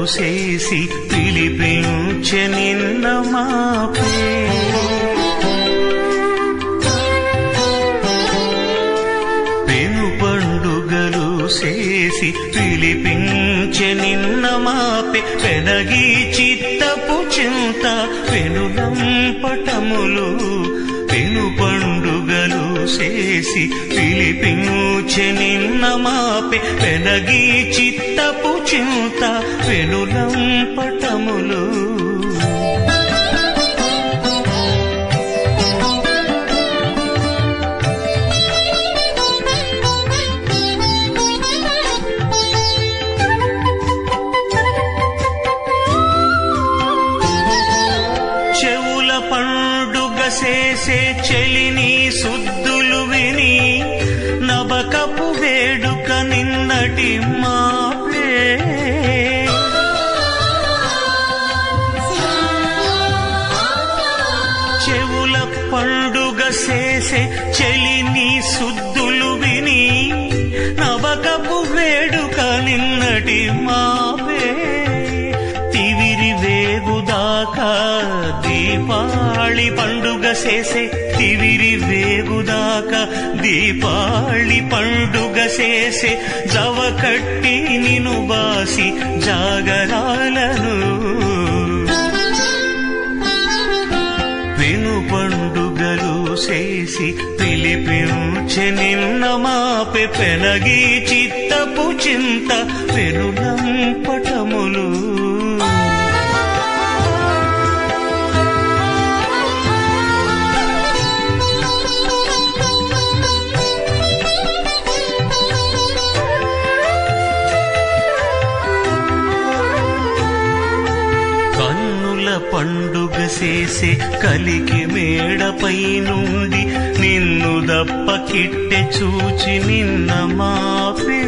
చేసి పిలిపించె నిన్న మాపే పెను పండుగలు చేసి పిలిపించె నిన్న మాపే పెనగి చిత్తపు చింత పెనులంపటములు పెను పండుగలు చేసి పిలిపించె నిన్న మాపే పెనగి చిత్తపు చింత పెనులంపటములు చెవుల పండుగ చేసే చెలిని సుద్దులు విని నబకపు వేడుక నిన్నటి మాపే చెవుల పండుగ చేసే చెలిని సుద్దులు విని నవకపు వేడుక నిన్నటి మాపే తివిరి వేగుదాకా దీపాళి పండుగ చేసే తివిరి వేగుదాకా దీపాళి పండుగ చేసే జవ కట్టి నిను బాసి జాగరాలను పెను పండుగలు చేసి పిలిపించె నిన్న మాపె పెనగి చిత్తపు చింత పెనులంపటములు కన్నుల పండుగ చేసే కలికి మేడపై నుండి నిన్ను దప్ప కిట్టె చూచి నిన్న మాపే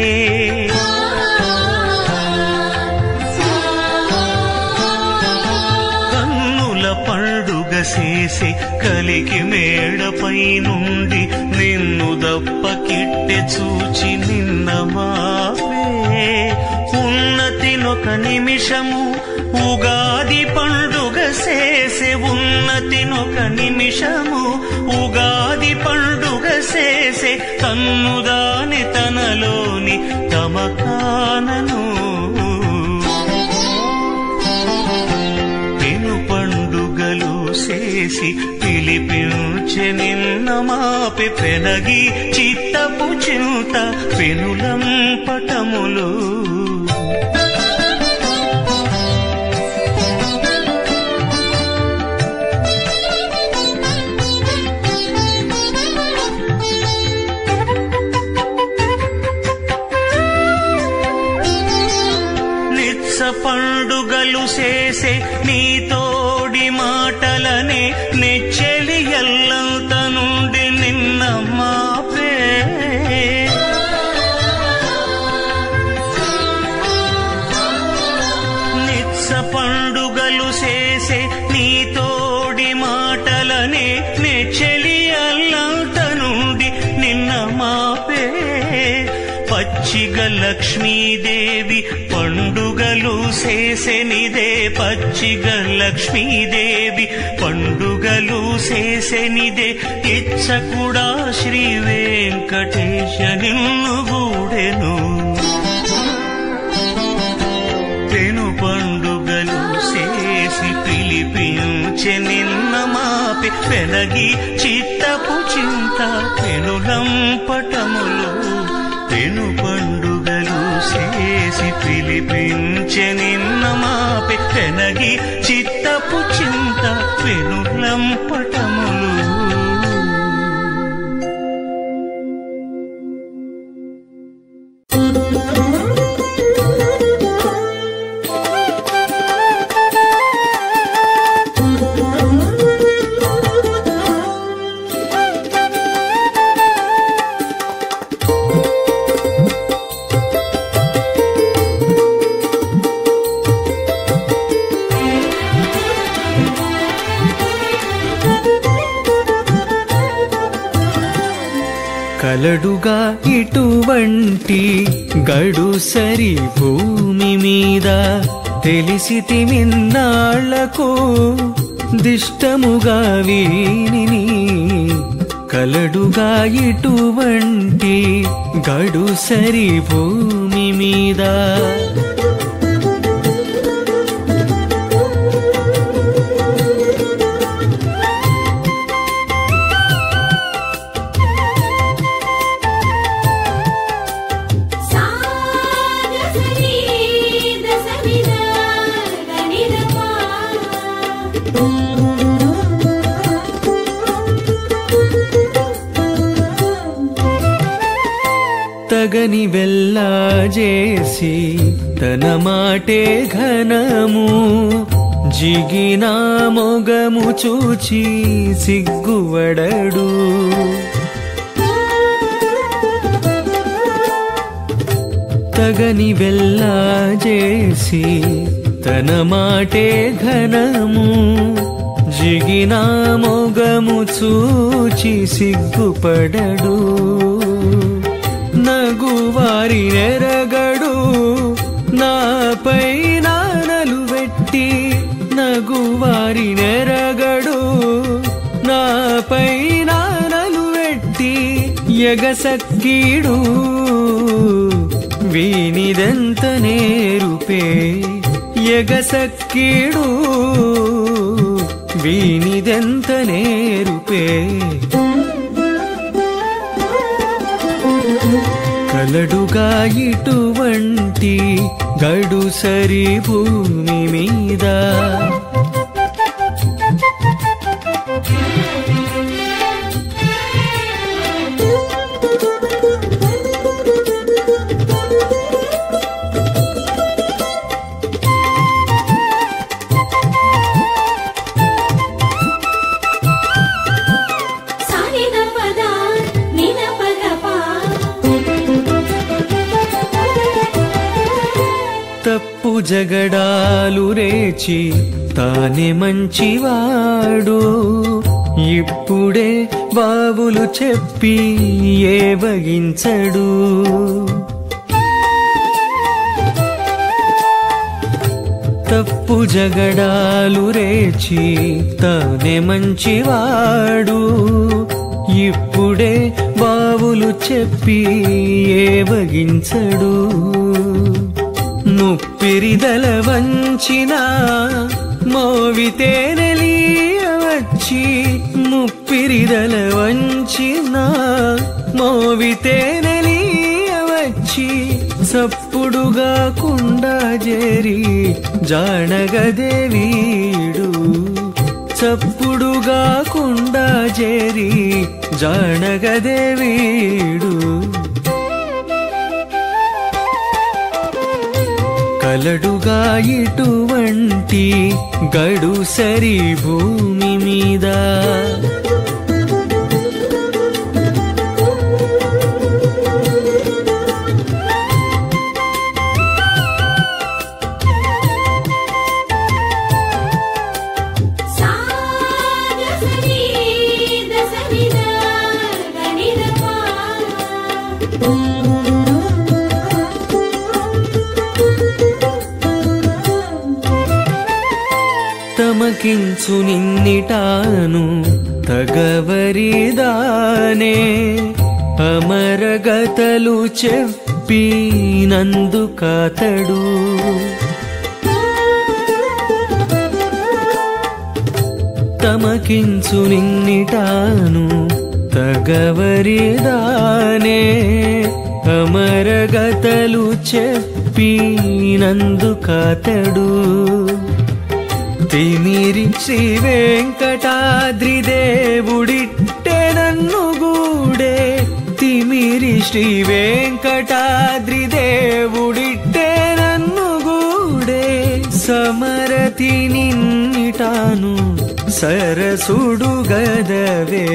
కన్నుల పండుగ చేసే కలికి మేడపై నుండి నిన్ను దప్ప కిట్టె చూచి నిన్న మాపే ఉన్నతినొక నిమిషము ఉగాది పండుగ చేసే ఉన్నతినొక నిమిషము ఉగాది పండుగ చేసే తన్నుదాని తనలోని తమకానను పెను పండుగలు చేసి పిలిపించె నిన్న మాపి పెనగి చిత్తపు చింత పెనులం పటములు నిత్స పండుగలు చేసే నీ తోడి మాటలనే నెచ్చెలి ఎల్లంత నుండి నిన్న మాపే నిత్స పండుగలు చేసే నీ తోడి మాటలనే నెచ్చెలి అల్లంత నుండి నిన్న మాపే పచ్చిగ లక్ష్మీదేవి పండుగలు చేసెనిదే పచ్చిగ లక్ష్మీదేవి పండుగలు చేసెనిదే ఇచ్చ కూడా శ్రీ వెంకటేశ నిన్ను గూడెను పెను పండుగలు చేసి పిలిపించె నిన్న మాపి పెనగి చిత్తపు చింత పెనులం పటములు పెను పండుగలు చేసి పిలిపించె నిన్న మాపి పెనగి చిత్తపు చింత పెనులం పటములు Thank you. కలడుగా ఇటువంటి గడు సరి భూమి మీద తెలిసి తిమిన్నాళ్లకు దిష్టముగా వీనిని కలడుగా ఇటువంటి గడు సరి భూమి మీద సాగసని దశమిద గనిదపా తగని వెళ్ళా చేసి తన మాటే ఘనము జిగినా మొగము చూచి సిగ్గువడడు తగని వెళ్ళా చేసి తన మాటే ఘనము జిగినా మొగము చూచి సిగ్గుపడడు నగువారి నెరగడు నాపై నానలు వెట్టి నగువారి నెరగడు నాపై నానలు వెట్టి ఎగసక్కీడు వీనిదెంత నేరుపే ఎగసక్కీడు వీనిదెంత నేరుపే కలడుగా ఇటువంటి గడు సరి భూమి మీద సానిద పద నిన పదపా తప్పు జగడాలు రేచి తానే మంచివాడు ఇప్పుడే బావులు చెప్పి ఏ వగించడు తప్పు జగడాలు రేచి తానే మంచివాడు ఇప్పుడే బావులు చెప్పి ఏ వగించడు ముప్పిరిదల వంచిన మోవితే నెలియవచ్చి ముప్పిరిదల వంచిన మోవితే నెలియవచ్చి సప్పుడుగా కుండా జేరి జానగదే వీడు చప్పుడుగా కుండా జేరి జానగదే వీడు కలడుగా ఇటువంటి గడు సరి భూమి మీద సాగసని దశమిద గనిదపా తమకించు నిన్నిటాను తగవరిదానే అమరగతలు చెప్పి నందు కాతడు తమకించు నిన్నిటాను తగవరిదానే అమరగతలు చెప్పి నందు కాతడు తిమిరి శ్రీ వెంకటాద్రి దేవుడిట్టే నన్ను గూడే తిమిరి శ్రీ వెంకటాద్రి దేవుడిట్టే నన్ను గూడే సమరతి నిన్నిటాను సరసుడు గదవే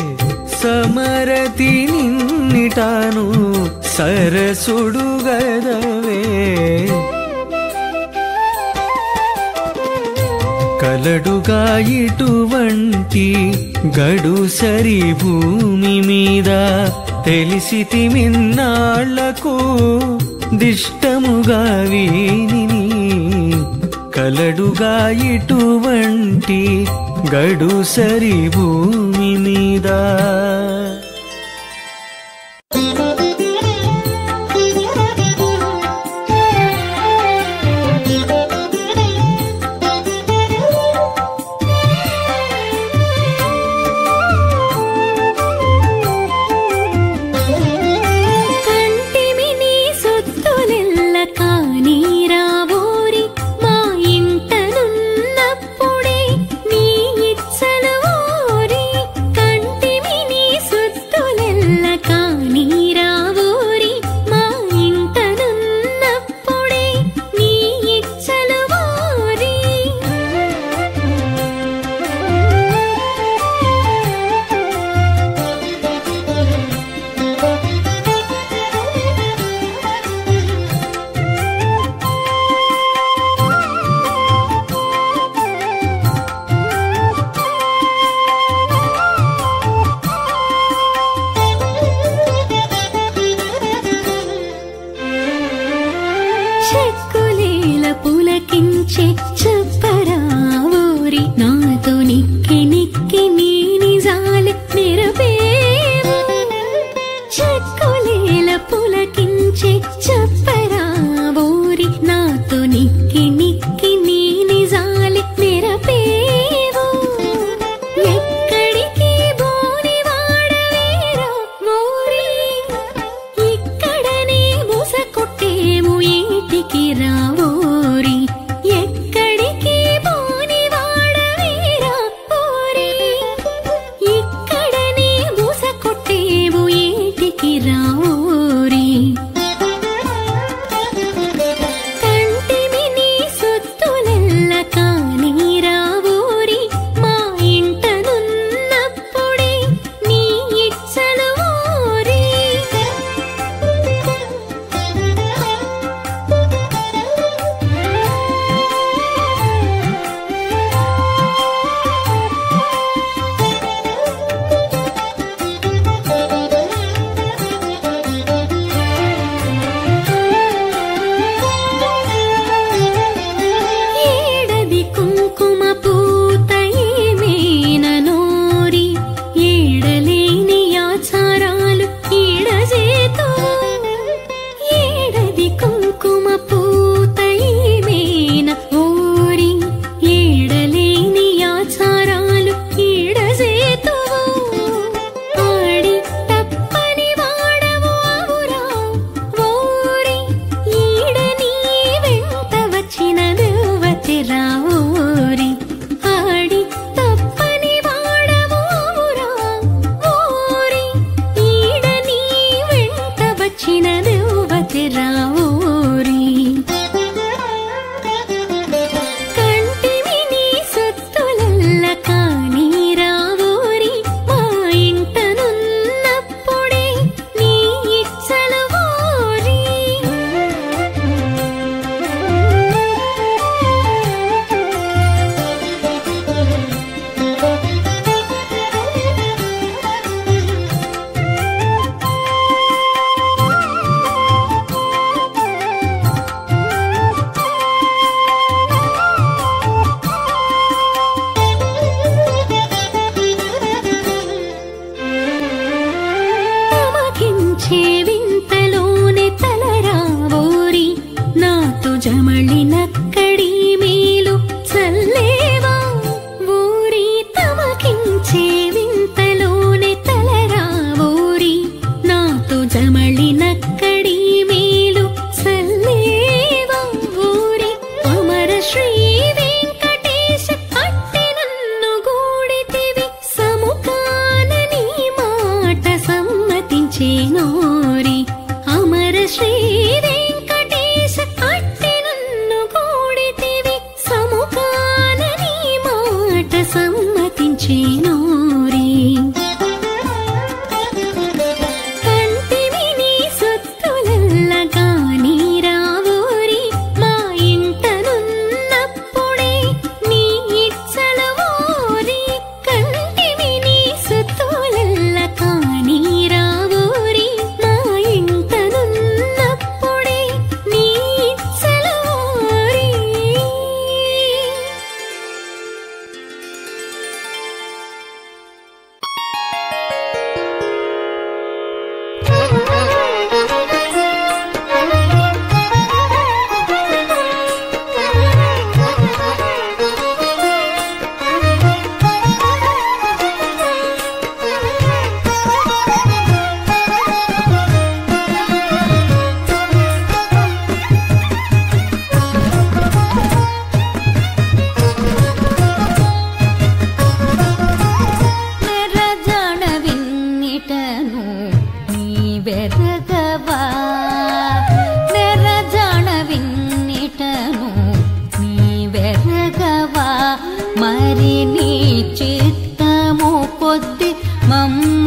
సమరతి నిన్నిటాను సరసుడు గదవే కలడుగా ఇటువంటి గడు సరి భూమి మీద తెలిసితి మిన్నాళ్లకు దిష్టముగా వీనిని కలడుగా ఇటువంటి గడు సరి భూమి మీద కంటిమి నీ సొత్తులెల్ల కాని రావోరి మా ఇంటనున్నప్పుడే నీ ఇచ్చలు ఓరి కంటిమి నీ సొత్తులెల్ల కాని రావోరి మా ఇంటనున్నప్పుడే నీ ఇచ్చలు ఓరి చెక్కులేల పులకించే చెప్పరా ఊరి నాతో నిక్కి నిక్కి నీ నిజాలు నిరపేవు చెక్కులేల పులకించే చెప్పరా ఊరి నాతో నిక్కి నిక్కి నీ నిజాలు నిరపేవు ఎక్కడికి బోని వాడవేరా ఊరి ఇక్కడనే బుస కొట్టేము ఏటికి రావోరి ఎక్కడికి పోని వాడవేరా ఓరి ఇక్కడనే బుస కొట్టేము ఏటికి రావోరి కంటిమి నీ సొత్తులెల్ల కాని రావోరి మా ఇంటనున్నప్పుడే నీ ఇచ్చలు ఓరి ఏడది కుంకుమ పూత ఏమేననోరి ఏడలేని ఆచారాలు ఈడజేతో ఏడది కుంకుమ పూత ఏమేన ఓరి ఏడలేని ఆచారాలు ఈడజేతో ఆడి తప్పని వాడవు అవురా ఓరి ఈడ నీ వెంట వచ్చిన దేవతి రావోరి ఆడి తప్పని వాడవు అవురా ఓరి ఈడ నీ వెంట వచ్చిన దేవతి రావోరి కంటిమి నీ సొత్తులల్ల కాని రావోరి మా ఇంటనున్నప్పుడే నీ ఇచ్చలు ఓరి తమకించే వింతలోనే తలరావోరి నాతో జమళినక్కడి మేలు చల్లేవా ఊరి తమకించే వింతలోనే తలరావోరి నాతో జమళినక్కడి మేలు చల్లేవా ఊరి అమర శ్రీ వెంకటేశ అట్టి నన్ను గూడితివి సముఖానని మాట సమ్మతించే నోరి అమర శ్రీ వెంకటేశ అట్టి నన్ను గూడితివి సముఖానని మాట సమ్మతించే నోరి కంటిమి నీ సొత్తులల్ల కాని రావోరి మా ఇంటనున్నప్పుడే నీ ఇచ్చల ఓరి కంటిమి నీ సొత్తులల్ల కాని రావోరి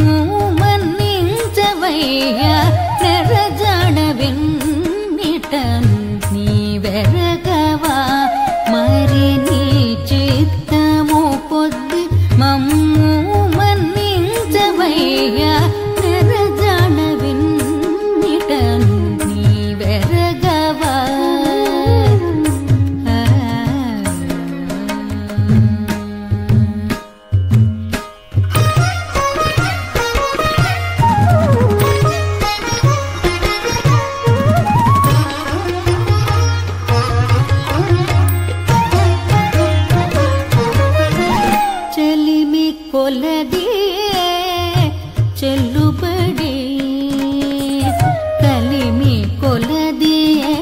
మమ్ము మన్నించవయ్యా నెరజాడ విన్నిటను నీ వెరగవా మరి నీ చిత్తము కొద్ది మమ్ము మన్నించవయ్యా నెరజాడ విన్నిటను నీ వెరగవా చెలిమి కొలది చెల్లుబడి కలిమి కొలది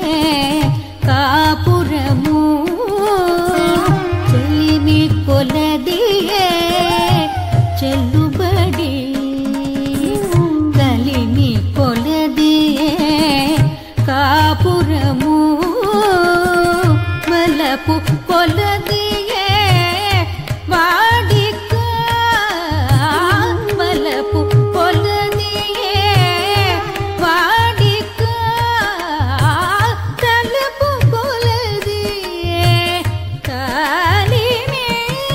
కాపురము చెలిమి కొలది చెల్లుబడి కలిమి కొలది కాపురము మలపు కొలదియే వాడిక మలపు కొలదియే వాడిక తలపు కొలదియే కాలిమే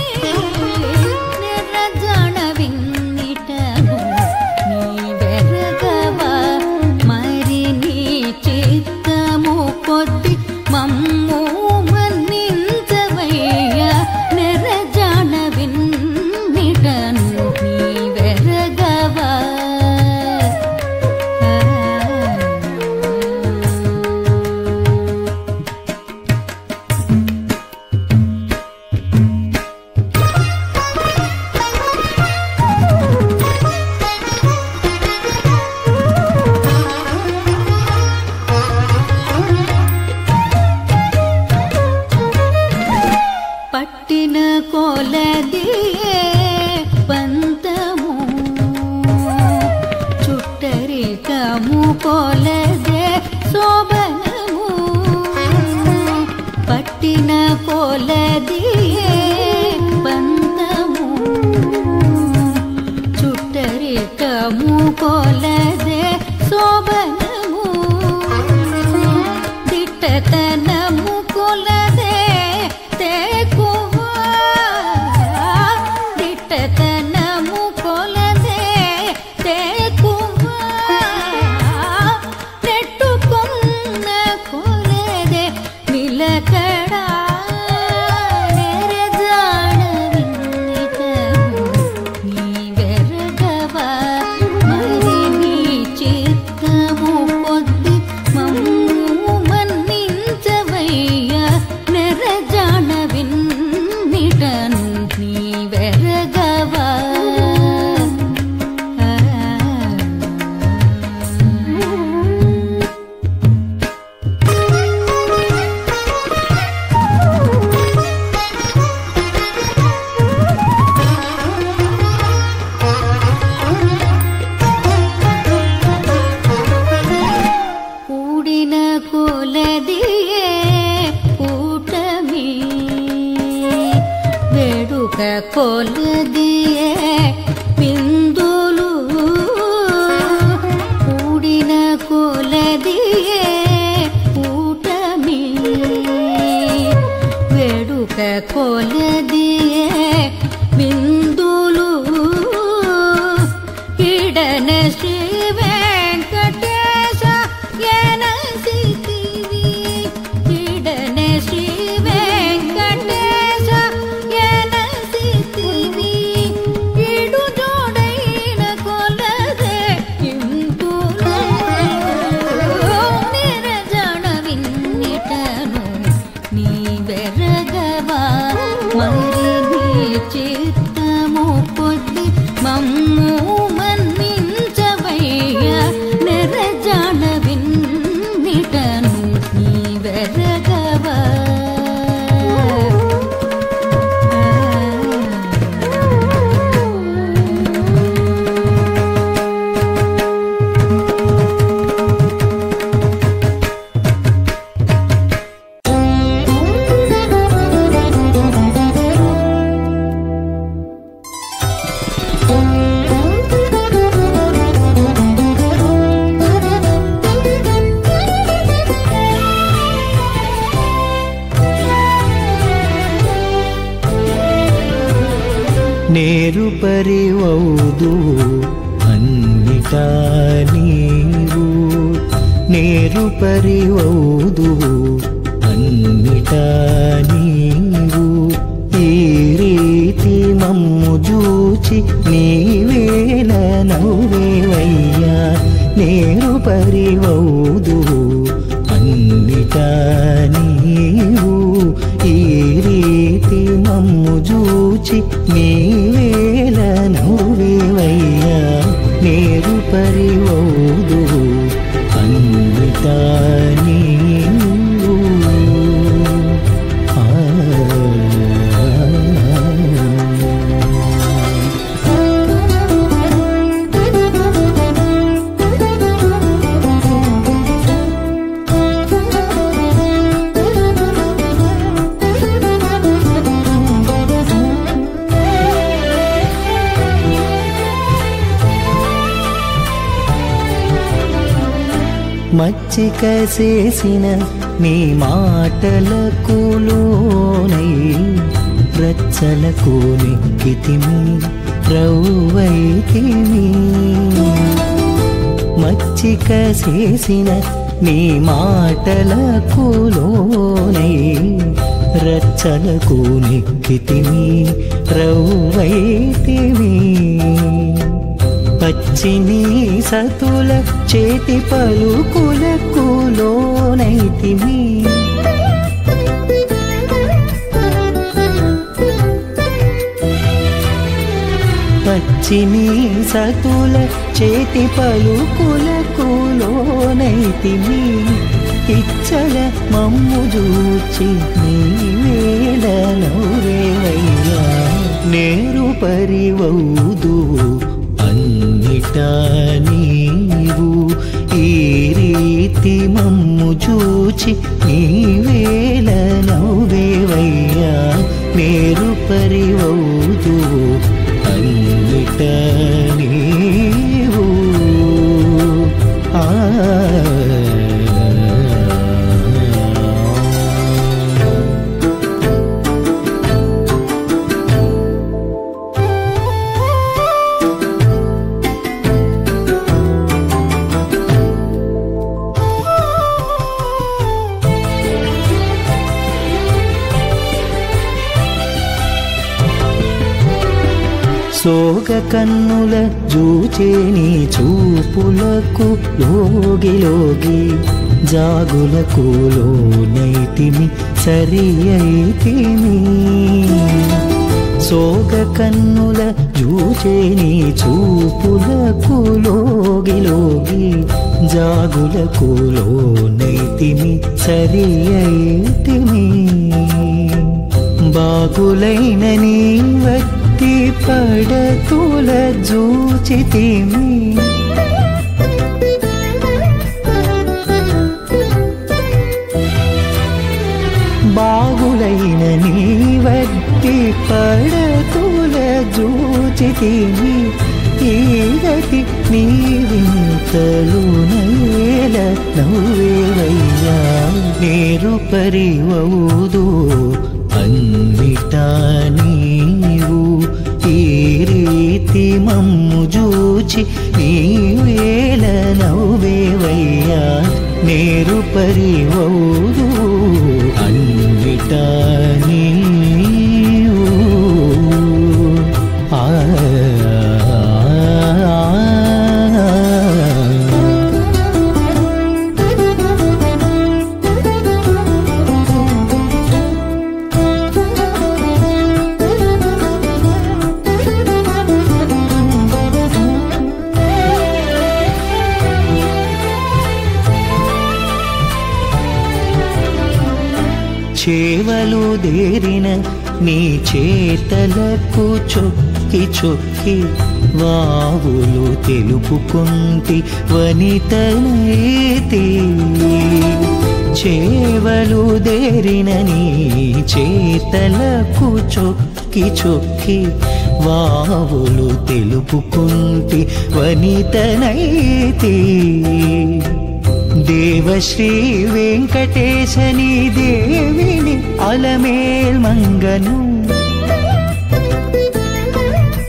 నిరజన విన్నిటను నీ వెరగవా మరి నీ చిత్తము కొద్ది మమ్ము మన్నించవయ్యా నెరజాన విన్నిటను నీ వెరగవా పట్టిన కొలదియే పంతము చుట్టరికము కొలదే శోభనము పట్టిన కొలదియే పంతము చుట్టరికము కొలదే శోభనము దిట్టతనము కొలదే తేకువా దిట్టతనము కొలదే తేకువా నెట్టుకున్న కొలదే నిలకడా నెరజాడ విన్నిటను నీ వెరగవా మరి నీ చిత్తము కొద్ది మమ్ము మన్నించవయ్యా నెరజాడ విన్నిటను నీ వెరగవా కూడిన కులదియే కూటమి వేడుక కొలదియే బిందులు కూడిన కులదియే కూటమి వేడుక కొలదియే బిందులు ఇడన శ్రీ వెంకటేశ ఎనసితివి ఇడన శ్రీ వెంకటేశ ఎనసితివి ఇడు జోడైన కొలదే ఇంపులో నిరజన విన్నిటను నీ వెరగవా మరి నీ చిత్తము కొద్ది మమ్ము మన్నించవయ్యా నేరు పరివౌదు అన్నిటా నీవు నేరు పరివౌదు అన్నిటా నీవు ఈ రీతి మమ్ము జూచి నీవేల నవ్వేవయ్యా నేరు పరివౌదు అన్నిటా నీవు ఈ రీతి మమ్ము జూచి నీవేల నవ్వేవయ్యా నేరు పరివౌదు అన్నిటా నీవు ఆ మచ్చిక చేసిన నీ మాటలకు లోనై రచ్చలకు నెక్కితిమి రవ్వైతిమి మచ్చిక చేసిన నీ మాటలకు లోనై రచ్చలకు నెక్కితిమి రవ్వైతిమి పచ్చిని సతుల చేతి పలుకులకు లోనైతిమి పచ్చిని సతుల చేతి పలుకులకు లోనైతిమి ఇచ్చల మమ్ము జూచి నీవేల నవ్వేవయ్యా నేరు పరివౌదు అన్నిటా నీవు ఈ రీతి మమ్ము చూచి నీవేల నవ్వేవయ్యా నేరు పరివౌదు అన్నిటా నీవు ఆ సోగ కన్నుల జూచేని చూపులకు లోగి లోగి జాగులకు లోనైతిమి సరి అయితిమి సోగ కన్నుల జూచేని చూపులకు లోగి లోగి జాగులకు లోనైతిమి సరి అయితిమి బాగులైన నీ వట్టి పడతుల జూచితిమి బాగులైన నీ వట్టి పడతుల జూచితిమి ఈగటి నీ వింతలు నేల నవ్వేవయ్యా నేరు పరివౌదు అన్నిటా నీవు ఈ రీతి మమ్ము జూచి నీవేల నవ్వేవయ్యా నేరు పరివౌదు అన్నిటా నీవు ఆ చేవలు దేరిన నీ చేతలకు చొక్కి చొక్కి వావులు తెలుపుకుంటి వనితనైతి చేవలు దేరిన నీ చేతలకు చొక్కి చొక్కి వావులు తెలుపుకుంటి వనితనైతి దేవశ్రీ వెంకటేశని దేవిని అలమేల్ మంగను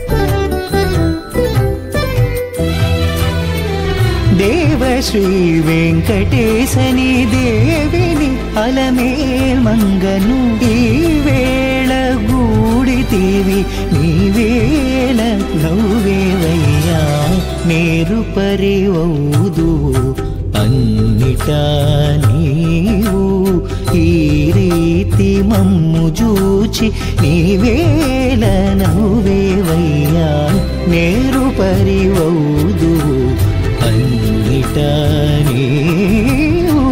దేవ శ్రీ వెంకటేశని దేవిని అలమేల్ మంగను ఈ వేళ గూడితివి నీవేళ నవ్వేవయ్యా నేరు పరివౌదు అన్నిటా నీవు ఈ రీతి మమ్ము జూచి నీవేళ నవ్వేవయ్యా నేరు పరివౌదు అన్నిటా నీవు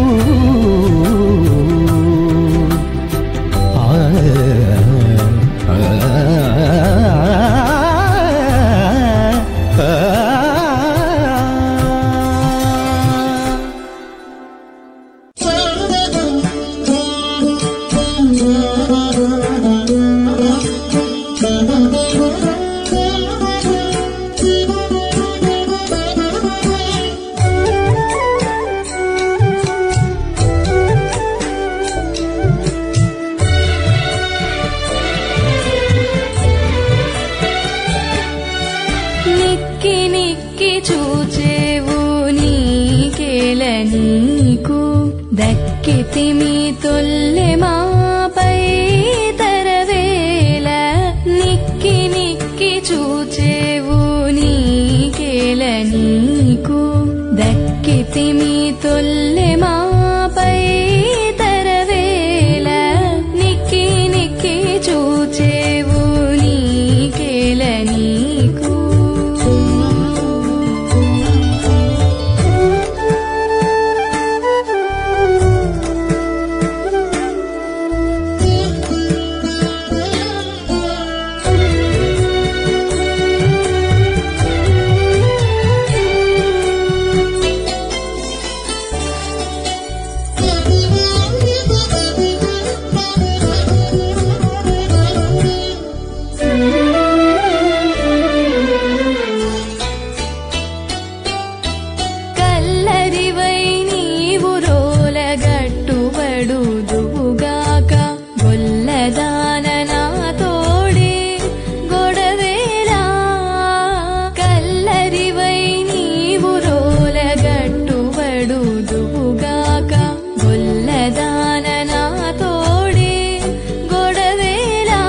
ఆ నిక్కి నిక్కి చూచేవు నీకేల నీకు దక్కితి మీ తొల్లె మాపై తరవేల నిక్కి నిక్కి చూచేవు నీకేల నీకు దక్కితి మీ తొల్లె మాపై తరవేల నిక్కి నిక్కి చూచేవు నీకేల నీకు కల్లరివై నీవు రోలగట్టుబడుదువుగాక గొల్లదాన నా తోడే గొడవేలా కల్లరివై నీవు రోలగట్టుబడుదువుగాక గొల్లదాన నా తోడే గొడవేలా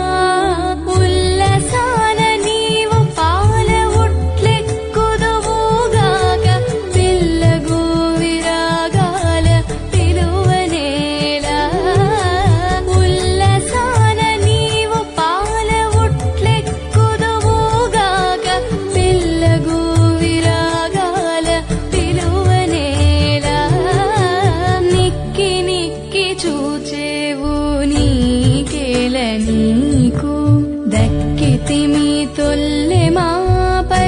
ఉల్లసాన నీవు పాల ఉట్లెక్కుదువుగాక పిల్లగు విరాగాల పిలువనేలా ఉల్లసాన నీవు పాల ఉట్లెక్కుదువుగాక పిల్లగు విరాగాల పిలువనేలా నిక్కి నిక్కి చూచేవు నీకేల నీకు దక్కితి మీ తొల్లె మాపై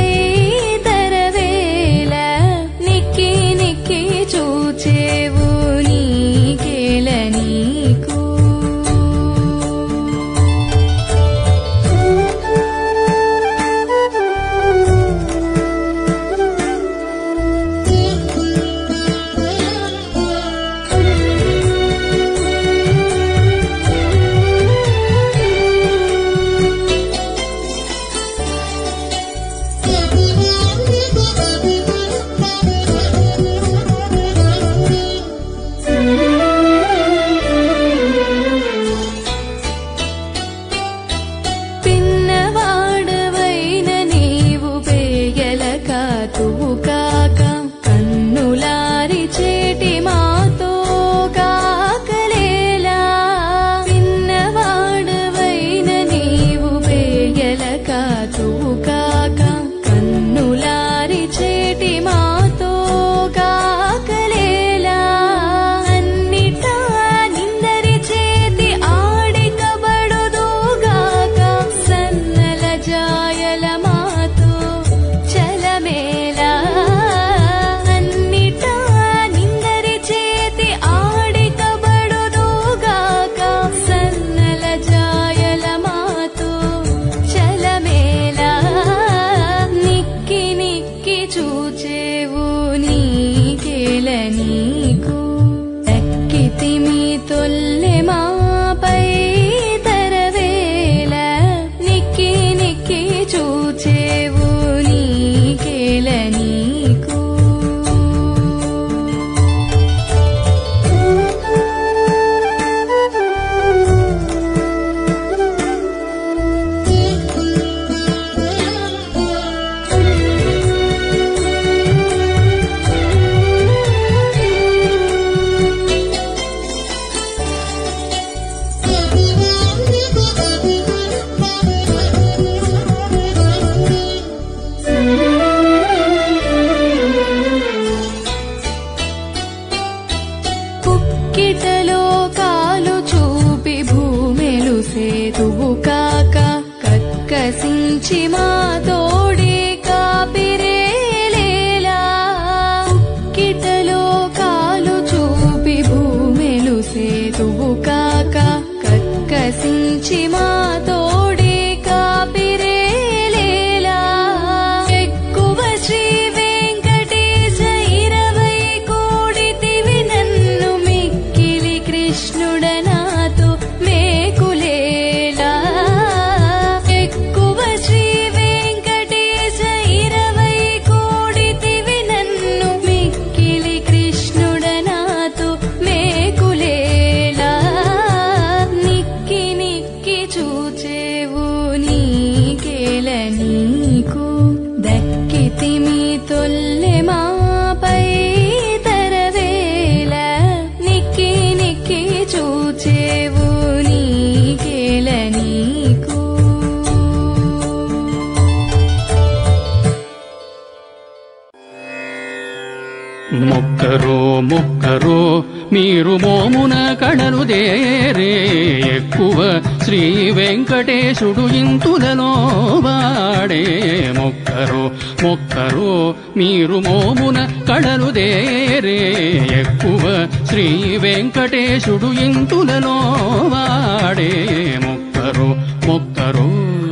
తరవేల నిక్కి నిక్కి చూచేవు నీకేల నీకు పిన్నవాడవైన నీవు పేయల కాతువు కాక కన్నులారి చేటి మాతో కాకలేలా పిన్నవాడవైన నీవు పేయల కాతువు కాక కన్నులారి చేటి మాతో కాకలేలా అన్నిటా నిందరి చేతి ఆడికబడుదుగాక సన్నల జాయల మాతో చలమేలా అన్నిటా నిందరి చేతి ఆడికబడుదుగాక సన్నల జాయల మాతో చలమేలా నిక్కి నిక్కి చూచేవు నీకేల నీకు దక్కితి మీ తొల్లె మాపై తరవేల నిక్కి నిక్కి చూచేవు నీకేల నీకు వికసించి మా తోడే కాపిరేలేలా కిటలో కాలు చూపి భూమిలు సేతువు కాక కక్కసించి మా తోడే కాపిరేలేలా ఎక్కువ శ్రీ వెంకటేశ ఇరవై కోడితివి నన్ను మిక్కిలి కృష్ణుడనాతో మేకులేలా ఎక్కువ శ్రీ వెంకటేశ ఇరవై కోడితివి నన్ను మిక్కిలి కృష్ణుడనాతో మేకులేలా నిక్కి నిక్కి చూచేవు నీకేల నీకు దక్కితిమి తొల్లె మాపై తరవేల నిక్కి నిక్కి చూచేవు నీకేల నీకు మొక్కరో మొక్కరో మీరు మోమున కడలు దేరే ఎక్కువ శ్రీ వెంకటేశుడు ఇంతులలో వాడే మొక్కరో మొక్కరో మీరు మోమున కడలు దేరే ఎక్కువ శ్రీ వెంకటేశుడు ఇంతులలో వాడే మొక్కరో మొక్కరో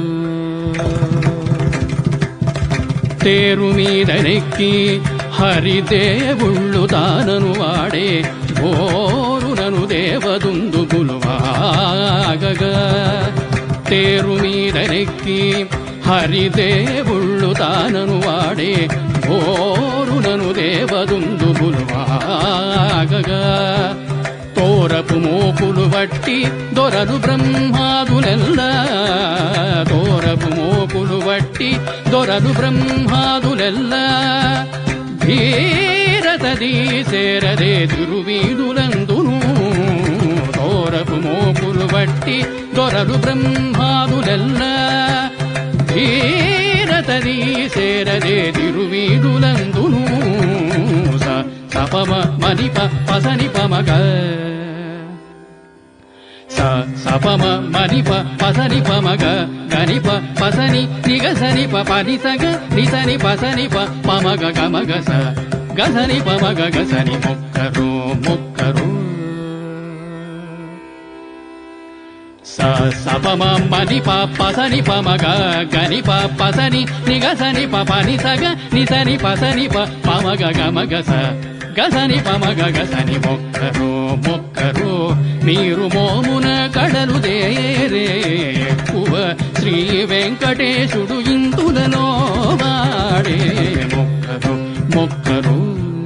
తేరు మీదనెక్కి హరిదేవుళ్ళు తానను వాడే ఓరునను దేవదుందు గులువాగగా తేరు మీదనెక్కి హరిదేవుళ్ళు తానను వాడే ఓరునను దేవదుందు గులువాగగా తోరపు మోపులు వట్టి దొరలు బ్రహ్మాదులెల్లా తోరపు మోపులు వట్టి దొరలు బ్రహ్మాదులెల్లా ధీరతది సేరదే తిరువీడులందును తోరపు మోపులు వట్టి దొరలు బ్రహ్మాదులెల్లా ధీరతది సేరదే తిరువీడులందును స సపమ మనిప పసని పమగ స సపమ మనిప పసని పమగ గనిప పసని నిగసని ప పని సగ నిసని పసని ప పమగ గమగ స గసని పమగ గసని మొక్కరు మొక్కరు స సపమ మని ప పసని పమగ గని ప పసని నిగసని ప పని సగ నిసని పసని ప పమగ గమగ స గసని పమగ గసని మొక్కరు మొక్కరు మీరు మోమున కడలు దేరే ఎక్కువ శ్రీ వెంకటేశుడు ఇంతులలో వాడే మొక్కరు మొక్కరు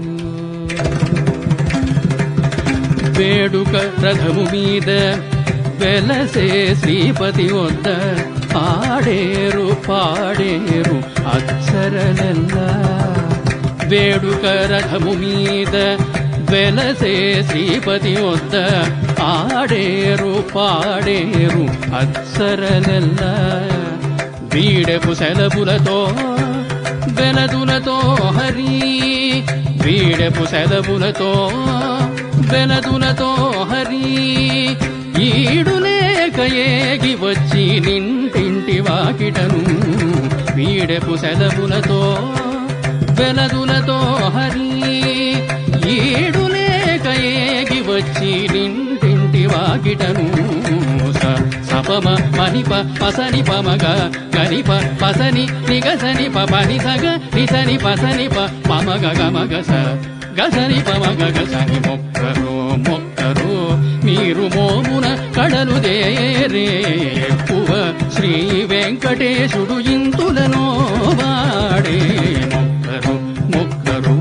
వేడుక రథము మీద వెలసే శ్రీపతి వద్ద ఆడేరు పాడేరు అక్షరలెల్లా వేడుక రథము మీద వెలసే శ్రీపతి వద్ద ఆడేరు పాడేరు అక్షరలెల్లా వీడపు సెలవులతో వెలదులతో హరి వీడపు సెలవులతో వెలదులతో హరి ఈడు లేక ఏగి వచ్చి నింటింటి వాకిటను వీడపు సెలవులతో వెలదులతో హరి ఈడు లేక ఏగి వచ్చి నింటింటి వాకిటను స సపమ మనిప పసని పమగ గనిప పసని నిగసని ప పని సగ నిసని పసని ప పమగ గమగ స గసని పమగ గసని మొక్కరు మొక్కరు మీరు మోమున కడలు దేరే ఎక్కువ శ్రీ వెంకటేశుడు ఇంతులలో వాడే మొక్కరు మొక్కరు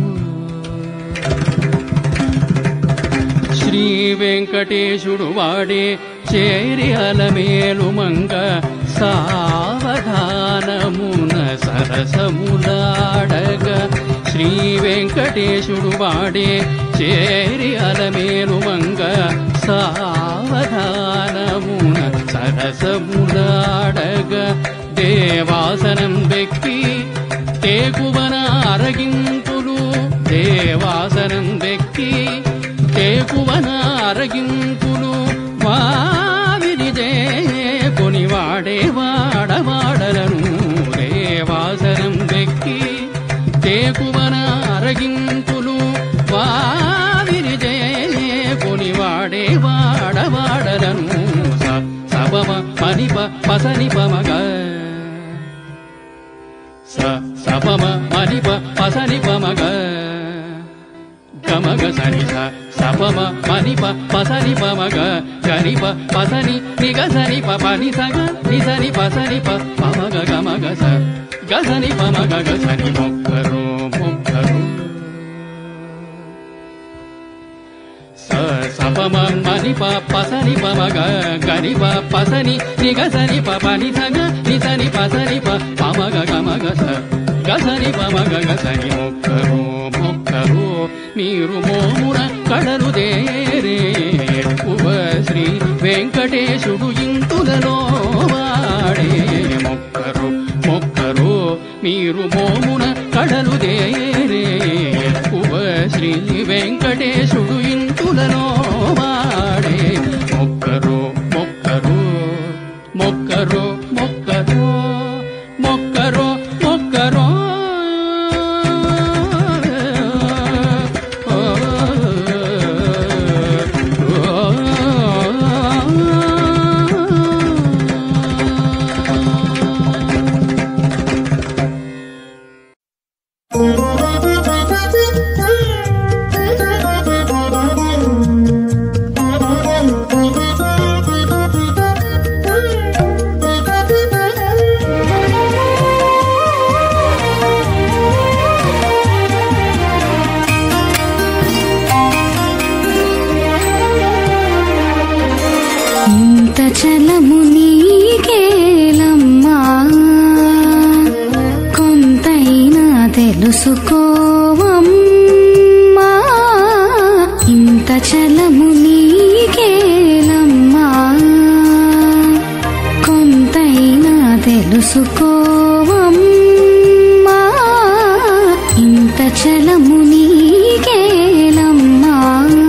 శ్రీ వెంకటేశుడు వాడే చేరి అలమేలు మంగ సావధానమున సరసములాడగ శ్రీ వెంకటేశుడు వాడే చేరి అలమేలు మంగ సావధానమున సరసములాడగ దేవాసనం వెక్కి తేకువన అరగింపులు దేవాసనం వెక్కి తేకువన అరగింపులు వావిరిదే కొనివాడే వాడవాడలను విలువన అరగింపులు వావిని జయనే కొనివాడే వాడవాడలను స సపమ మనిప పసని పమగ స సపమ మనిప పసని పమగ గమగ సని స సపమ మనిప పసని పమగ గనిప పసని నిగ సని ప పని సగ నిసని పసని ప పమగ గమగ స గసని పమగ గసని మొక్కరు మొక్కరు స సపమ మని ప పసని పమగ గని ప పసని నిగసని ప పని సగ నిసని పసని ప పమగ గమగ స గసని పమగ గసని మొక్కరు మొక్కరు మీరు మోమున కడలు దేరే ఉవ శ్రీ వెంకటేశుడు ఇంతులలో వాడే మొక్కరు మొక్కరు మీరు మోమున కడలు దేరే ఉవ శ్రీ వెంకటేశుడు ఇంతులలో వాడే మొక్కరు మొక్కరు మొక్కరు మొక్కరు మొక్కరు మొక్కరు ఇంత చలము నీకేలమ్మా కొంతైనా తెలుసుకోవమ్మా ఇంత చలము నీకేలమ్మా కొంతైనా తెలుసుకోవమ్మా ఇంత చలము నీకేలమ్మా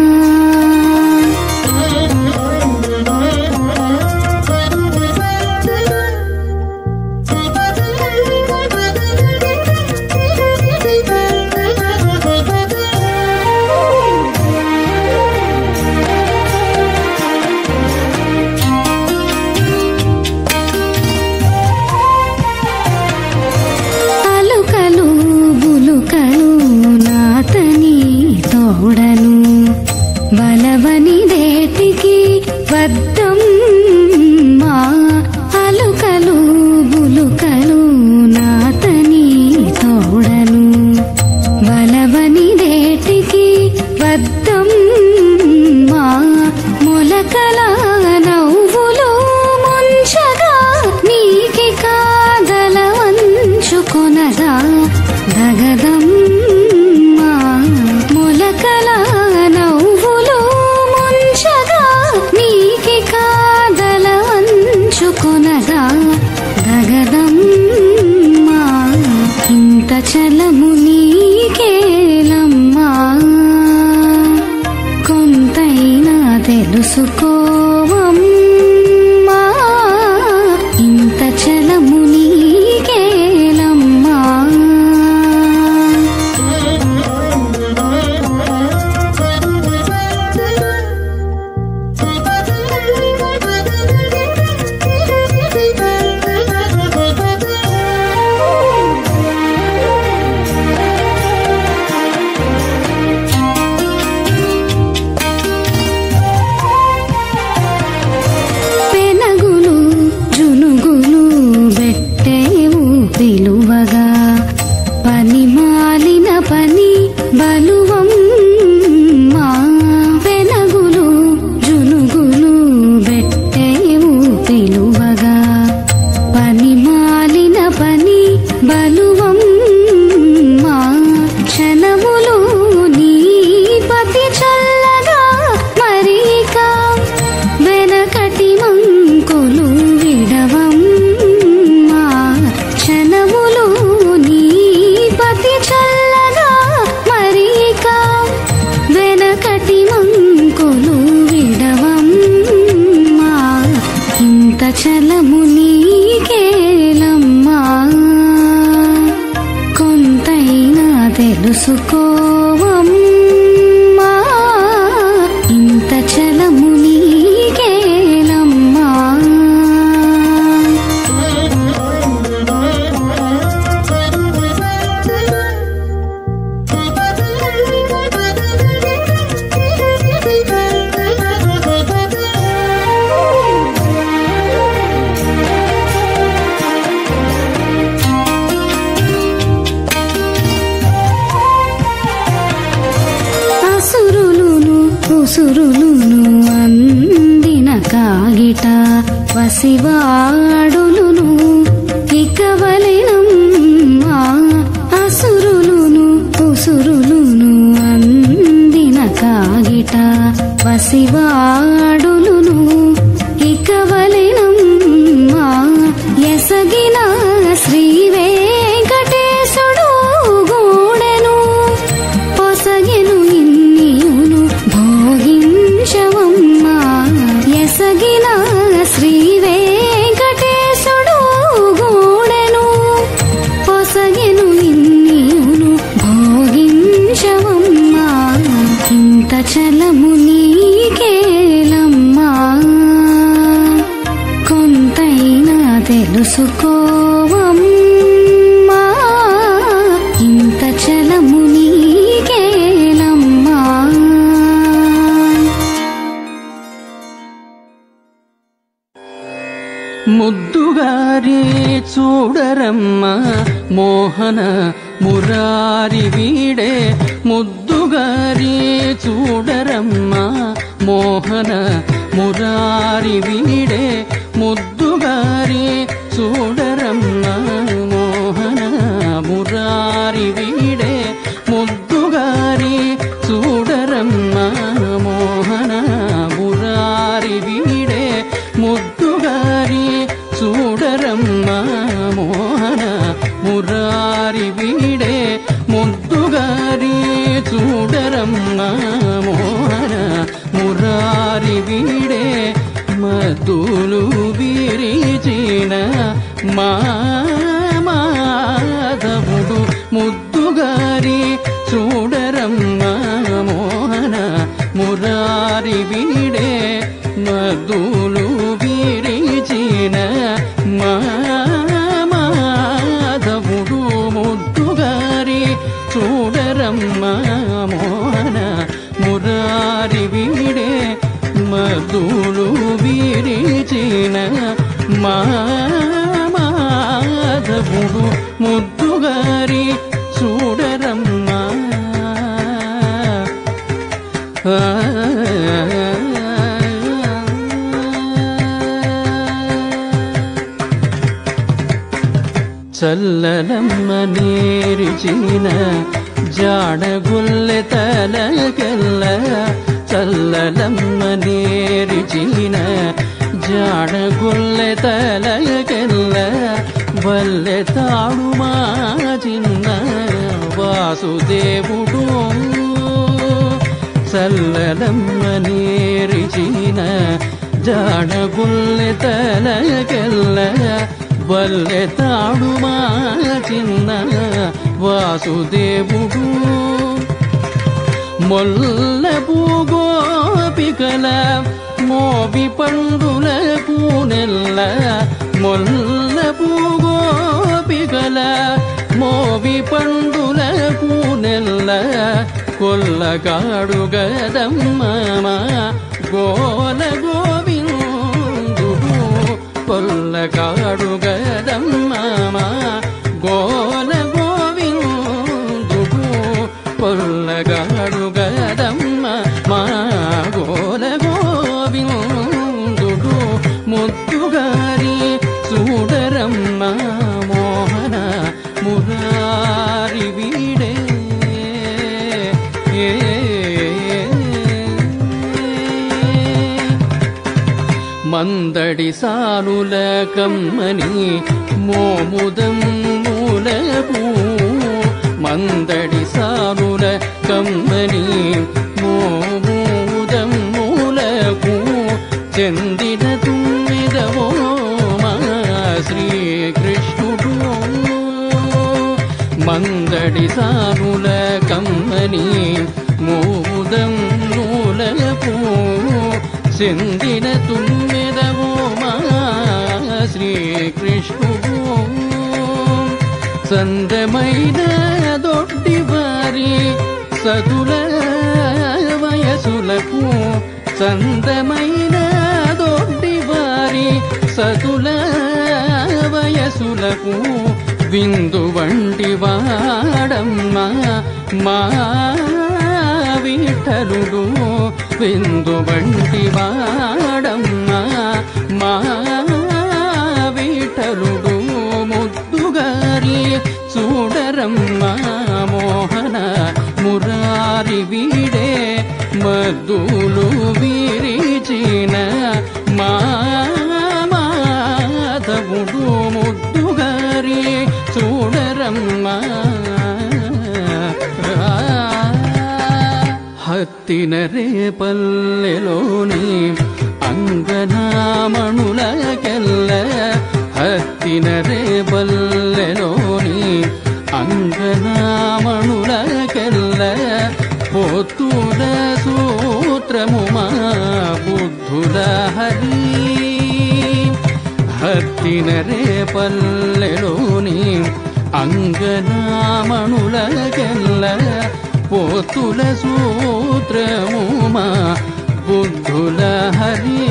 అలుకలు బులుకలు నాతని తోడను బలవని దేటికి వద్దం మా అలుకలు బులుకలు నాతని తోడను బలవని దేటికి వద్దం మా మొలకల నవ్వులు ముంచగా నీకి కాదల వంచుకొనగా దగదమ్మా మొలకల నవ్వులు ముంచగా నీకి కాదల వంచుకొనగా దగదమ్మా ఇంత చలము నీకేలమ్మా కొంతైనా తెలుసుకోవమ్మా ఇంత చలము నీకేలమ్మా Thank you. తెలుసుకోవమ్మా ఇంత చలము నీకేలమ్మా అసురులును ఉసురులును అందిన కాగిట వసివాడులును ఇకవలెనమ్మా అసురులును ఉసురులును అందిన కాగిట వసివాడులును ఇకవలెనమ్మా ఎసగిన శ్రీ వెంకటేశుడు గూడెను పొసగెను ఇన్నియును భోగించవమ్మా ఎసగిన శ్రీ వెంకటేశుడు గూడెను పొసగెను ఇన్నియును భోగించవమ్మా ఇంత చలము నీకేలమ్మా కొంతైనా తెలుసుకోవమ్మా ఇంత చలము నీకేలమ్మా ముద్దుగారి చూడరమ్మ మోహన మురారి వీడే ముద్దుగారి చూడరమ్మ మోహన మురారి వీడే ముద్దుగారి చూడరమ్మ మోహన మురారి వీడే ముద్దుగారి చూడరమ్మ మోహన మురారి వీడే ముద్దుగారి చూడరమ్మ మోహన మురారి వీడే ముద్దుగారి చూడరమ్మ మోహన మురారి వీడే మద్దులు విరిచిన మా మాధవుడు ముద్దుగారి చూడరమ్మ మోహన మురారి వీడే మద్దులు విరిచిన మా మాధవుడు ముద్దుగారి చూడరమ్మ మోహన మురారి వీడే మధులు విరిచిన మా మాధవుడు ముద్దుగారి చూడరమ్మా చల్లలమ్మ నేరిచిన జాడగుల్లె తలకెల్ల చల్లలమ్మ నేరిచిన జాడగుల్లె తలకెల్ల వల్లె తాడు మా చిన్న వాసుదేవుడు చల్లలమ్మ నేరిచిన జాడగుల్లె తలకెల్ల వల్లె తాడు మా చిన్న వాసుదేవుడు మొల్ల పూగోపికల మోవి పండులకు నెల్ల మొల్ల పూగోపికల మోవి పండులకు నెల్ల కొల్లగాడు గదమ్మ గోల గోవిందుడు కొల్లగాడు గదమ్మ గోల గోవిందుడు కొల్లగాడు గదమ్మ మా గోల గోవిందుడు ముద్దుగారి చూడరమ్మ మోహన మురారి వీడే మందడి సానుల కమ్మని మోముదం మూలపు మందడి సానుల కమ్మని మోముదం మూలకు చెందిన తుమ్మిదవో మా శ్రీకృష్ణుడు మందడి సానుల మణి మోదం నూలకు సిందిన తుమ్మెదవో మా శ్రీకృష్ణుడు సందమైన దొడ్డి వారి సతుల వయసులకు సందమైన దొడ్డి వారి సతుల వయసులకు విందు వంటి వాడమ్మా మా విఠలుడు విందు వంటి వాడమ్మా మా విఠలుడు ముద్దుగారి చూడరమ్మా మోహన మురారి వీడే మద్దులు విరిచిన మా మాధవుడు ముద్దుగారి చూడరమ్మా హత్తిన రేపల్లెలోని అంగనామణులకెల్ల హత్తిన రేపల్లెలోని అంగనామణులకెల్ల పొత్తుల సూత్రము మా బుద్ధుల హరి హత్తిన రేపల్లెలోని అంగనామణులకెల్ల పోతుల సూత్రము మా బుద్ధుల హరి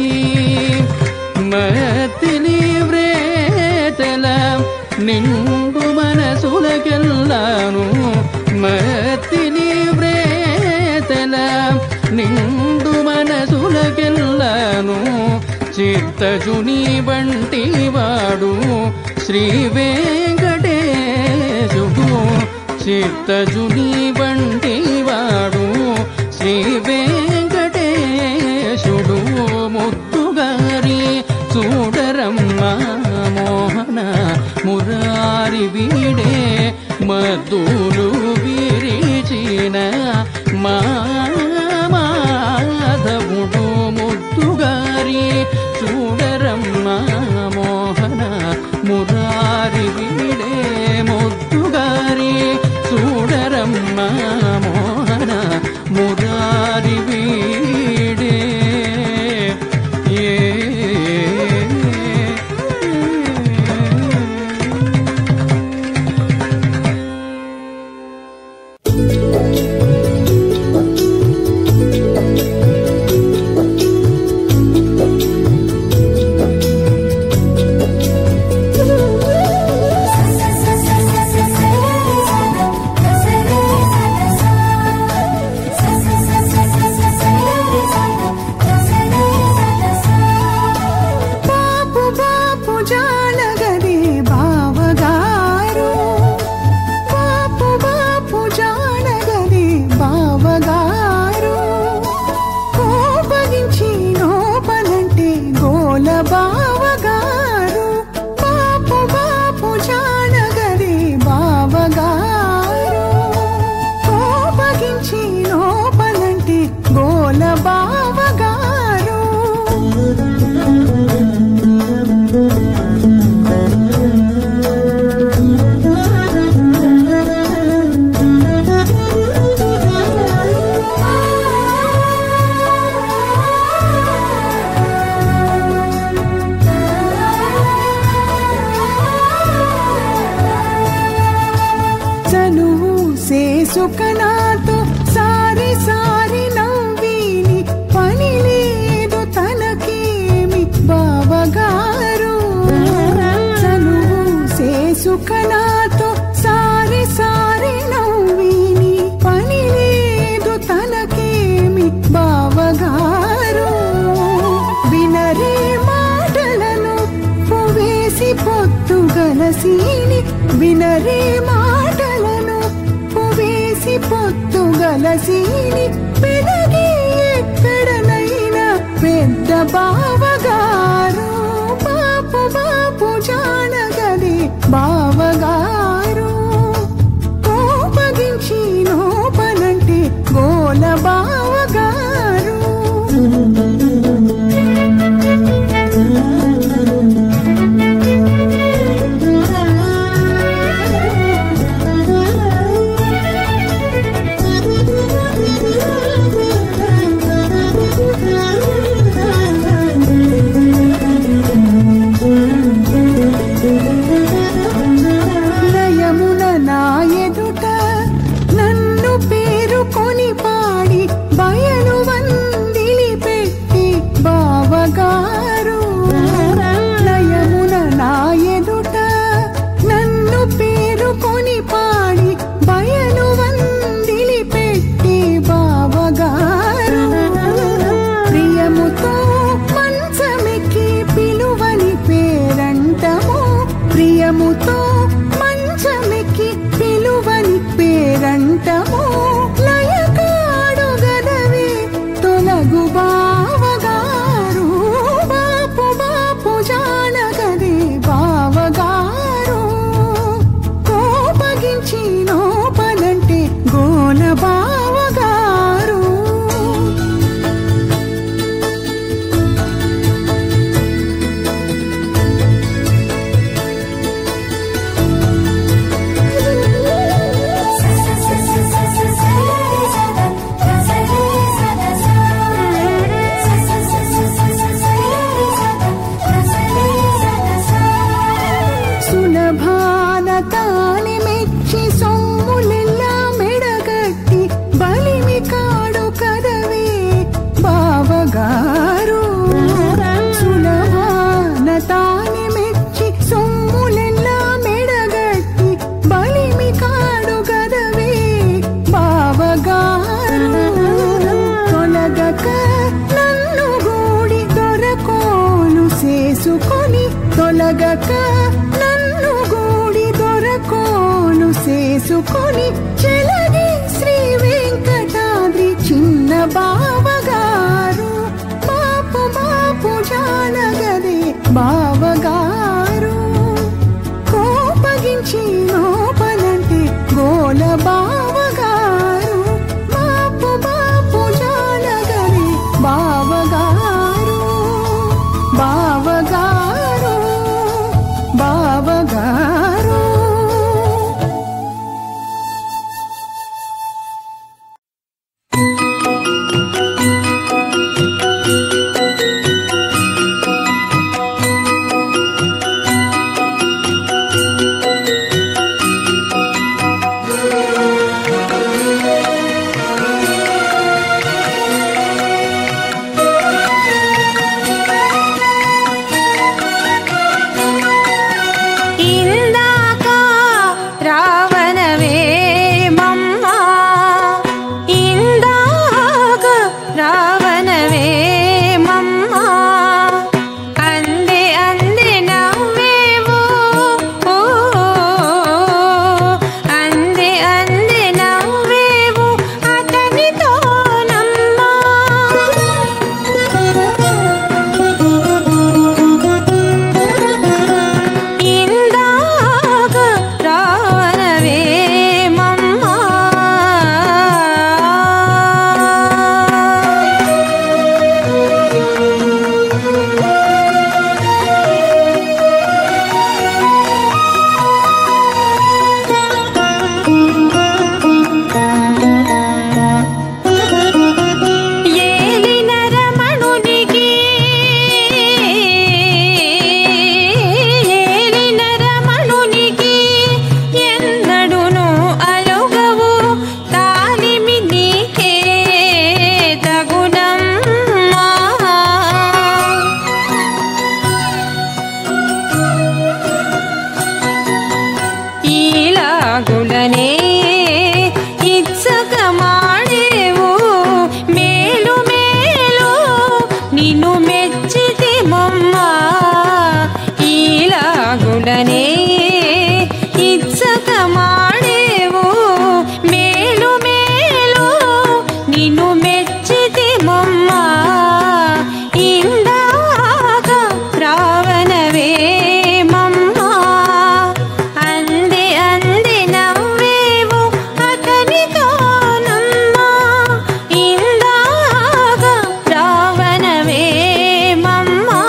మతిని వ్రేతల నిండు మనసులకెల్లాను మతిని వ్రేతల నిండు మనసులకెల్లాను చిత్తజుని వంటి వాడు శ్రీ వెంకటేశుడు చిత్తజుని వంటి వాడు శ్రీ వెంకటేశుడు ముద్దుగారి చూడరమ్మ మోహన మురారి వీడే మద్దులు విరిచిన మా మాధవుడు ముద్దుగారి చూడరమ్మ మోహన మురారి వీడే ముద్దుగారి చూడరమ్మ మోహన మురారి వీడే బాపు బాపు జానగది బావగారు బాపు బాపు జానగది బావగారు కోపగించి నోపలంటే గోల బావగారు బాపు బాపు జానగది బావగారు కోపగించి నోపలంటే గోల బావగారు చనువు చేసుకనాతో సారి సారి నవ్విని పని లేదు తనకేమి బావగారు చనువు చేసుకనాతో సారి సారి నవ్విని పని లేదు తనకేమి బావగారు వినరే మాటలను పువేసి పొత్తు గలసీని వినరే మాటలను పువేసి పొత్తు గలసీని పెనగి ఎక్కడనైనా పెద్ద బావగారు బాపు బాపు జానగది బావగారు కోపగించి నోపనంటే గోల బావగారు అడగక నన్ను గూడి దొరకోను చేసుకొని చెలగి శ్రీ వెంకటాద్రి చిన్న బావగారు బాపు బాపు జానగదే బావగారు కోపగించి నోపనంటే గోల బావగారు బాపు బాపు జానగదే బావగారు బావగారు బావగారు ఇందాక రావణవే మమ్మా ఇందాక రావణవే మమ్మా అందే అందే నవ్వేవో ఓ అందే అందే నవ్వేవో అతనితో నమ్మా ఇందాక రావణవే మమ్మా ఏలిన రమణునికి ఏలిన రమణునికి ఎన్నడును అలుగవు తాలిమి నీకే తగునమ్మా ఈలాగులనే ఇచ్చక మాడేవు మేలు మేలు నిన్ను మెచ్చితి మమ్మ ఈలాగులనే ఇచ్చక మాడేవు మేలు మేలు నిన్ను మెచ్చితి మమ్మ ఇందాక రావణవే మమ్మా అంది అంది నవ్వేవు అతనితో నమ్మా ఇందాక రావణవే మమ్మా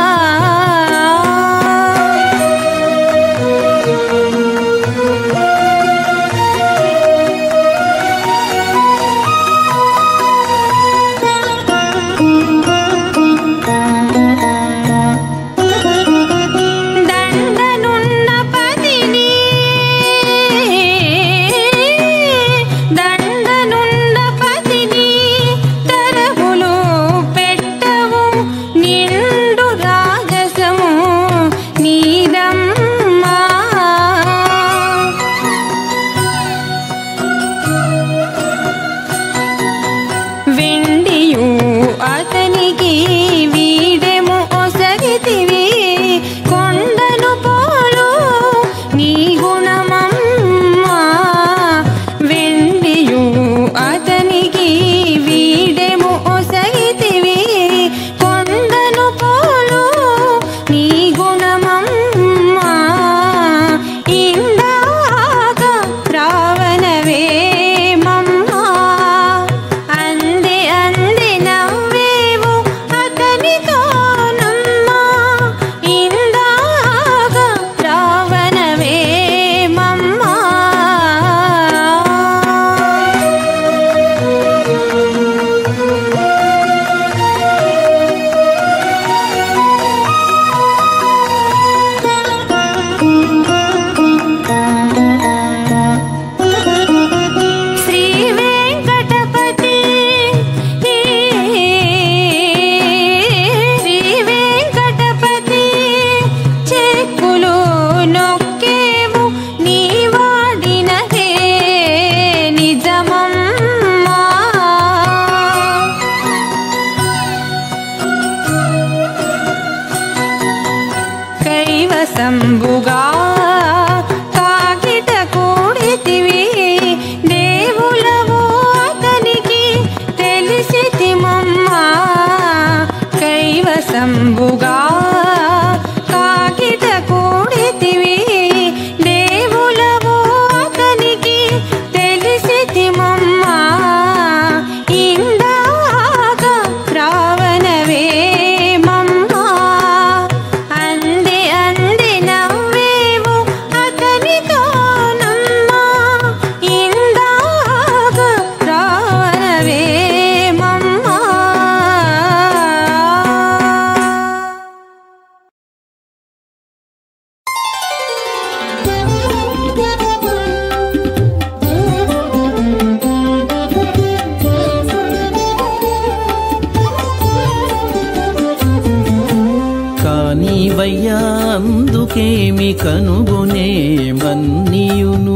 దండనున్న పదిని దండనున్న పదిని తరవులు పెట్టవు నిండు రాజసము నీదమ్మా వెండియు అతనికి వీడెము ఒసగితివి కొండను పోలు నీ గుణమమ్మా వెండియు అతనికి వీడెము ఒసగితివి కొండను పోలు నీ గుణమమ్మా ఇందాక రావణవే మమ్మా అంది అంది నవ్వేవు అతనితో నమ్మా ఇందాక రావణవే మమ్మా అందుకేమి కనుగొనే మన్నియును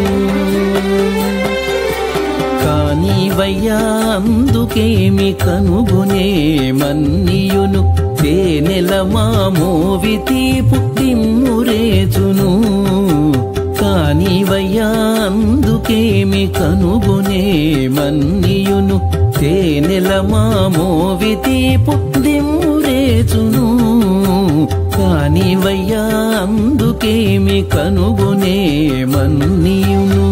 కానివయ్యా అందుకేమి కనుగొనే మన్నియును తేనెల మామోవి తీపు తిమ్మురేచును కానివయ్యా అందుకేమి కనుగొనే మన్నియును తేనెల మామోవి తీపు దిమ్మురేచును కానివయ్యా అందుకేమి కనుగొనే మన్నియును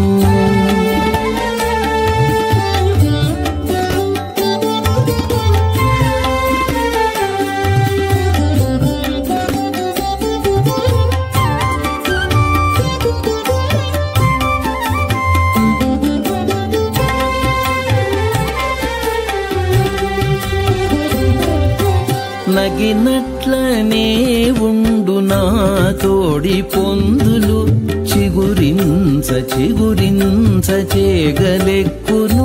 నగినట్లనే ఉండు నా తోడి పొందులు చిగురించ చిగురించ చేగలెక్కును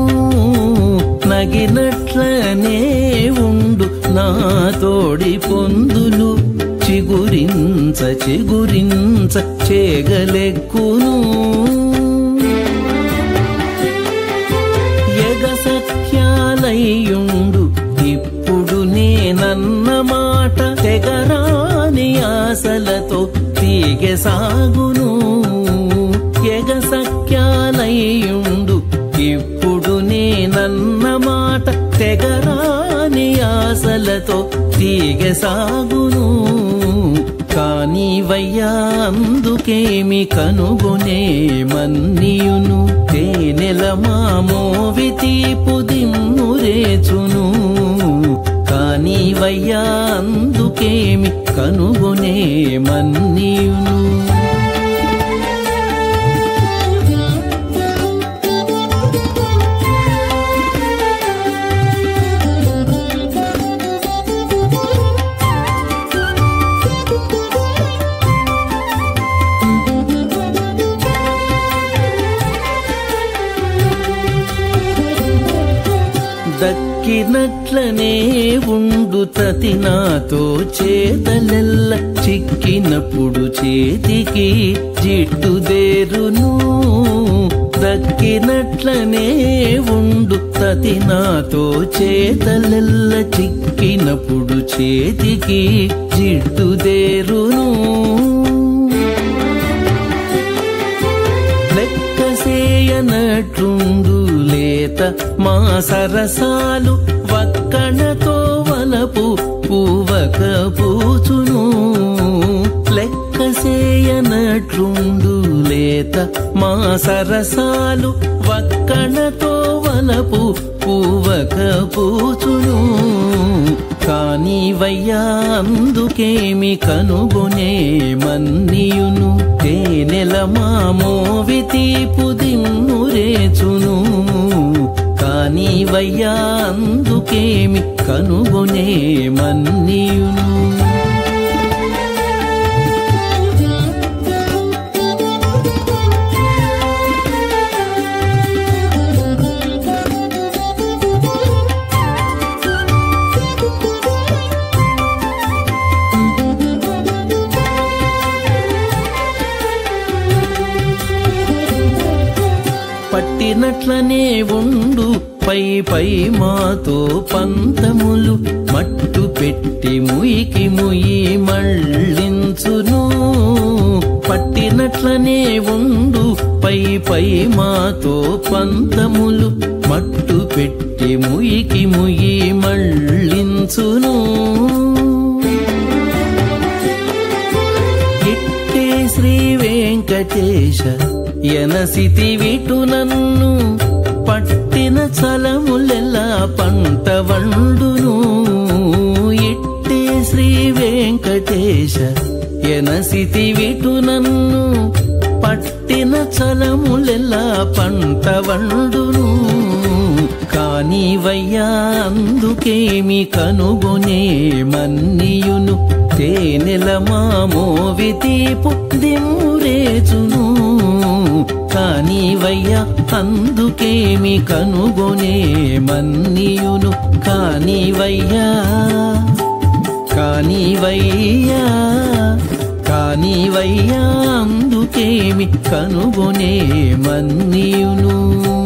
నగినట్లనే ఉండు నా తోడి పొందులు చిగురించ చిగురించ చేగలెక్కును ఎగసఖ్యాలయ్యుండు ఇప్పుడు నేనన్న మాట తెగరాని ఆశలతో తీగె సాగును ఎగసఖ్యాలయ్యుండు ఇప్పుడు నేనన్న మాట తెగరాని ఆశలతో తీగె సాగును కాని వయ్యా అందుకేమి కనుగొనే మన్నియును తేనెల మామోవి తీపు దిమ్మురేచును కాని వయ్యా అందుకేమి కనుగొనే మన్నియును దక్కినట్లనే ఉండు తతి నాతో చేతలెల్ల చిక్కినప్పుడు చేతికి జిట్టుదేరును దక్కినట్లనే ఉండు తతి నాతో చేతలెల్ల చిక్కినప్పుడు చేతికి జిట్టుదేరును లెక్కసేయనట్లుండు లేత మా సరసాలు వక్కణతో వలపు పూవక పూచును లెక్కసేయనట్లుండు లేత మా సరసాలు వక్కణతో వలపు పూవక పూచును కాని వయ్యా అందుకేమి కనుగొనే మన్నియును తేనెల మామోవి తీపు దిమ్మురేచును కాని వయ్యా అందుకేమి కనుగొనే మన్నియును పట్టినట్లనే ఉండు పై పై మాతో పంతములు మట్టు పెట్టి ముయికి ముయి మళ్ళించును పట్టినట్లనే ఉండు పై పై మాతో పంతములు మట్టు పెట్టి ముయికి ముయి మళ్ళించును ఇట్టే శ్రీ వెంకటేశ ఎనసితి విటు నన్ను పట్టిన చలములెల్లా పంట వండును ఇట్టే శ్రీ వెంకటేశ ఎనసితి విటు నన్ను పట్టిన చలములెల్లా పంట వండును కాని వయ్యా అందుకేమి కనుగొనే మన్నియును తేనెల మామోవి తీపు దిమ్మురేచును కాని వయ్యా అందుకేమి కనుగొనే మన్నియును కాని వయ్యా కాని వయ్యా కానివయ్యా అందుకేమి కనుగొనే మన్నియును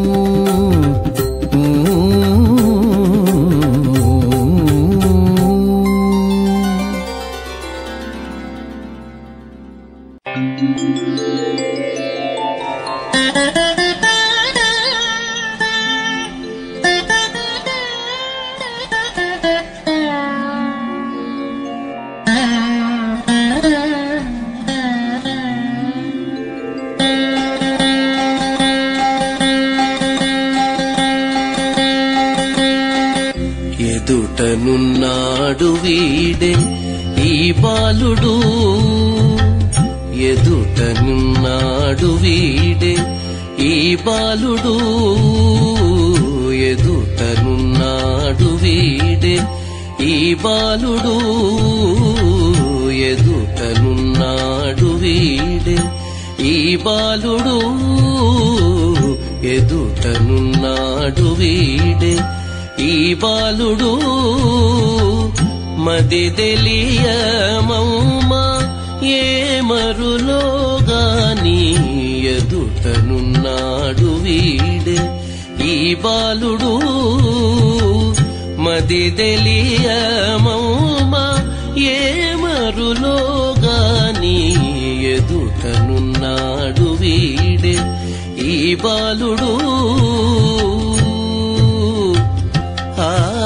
ఎదుటనున్నాడు వీడే ఈ బాలుడు ఎదుటనున్నాడు వీడే ఈ బాలుడు ఎదుటనున్నాడు వీడే ఈ బాలుడు ఎదుటనున్నాడు వీడే ఈ బాలుడు ఎదుటనున్నాడు వీడే ఈ బాలుడు మది తెలియమౌమా ఏ మరులోగాని ఎదుటనున్నాడు వీడే ఈ బాలుడు మది తెలియమౌమా ఏ మరులోగాని ఎదుటనున్నాడు వీడే ఈ బాలుడు ఆ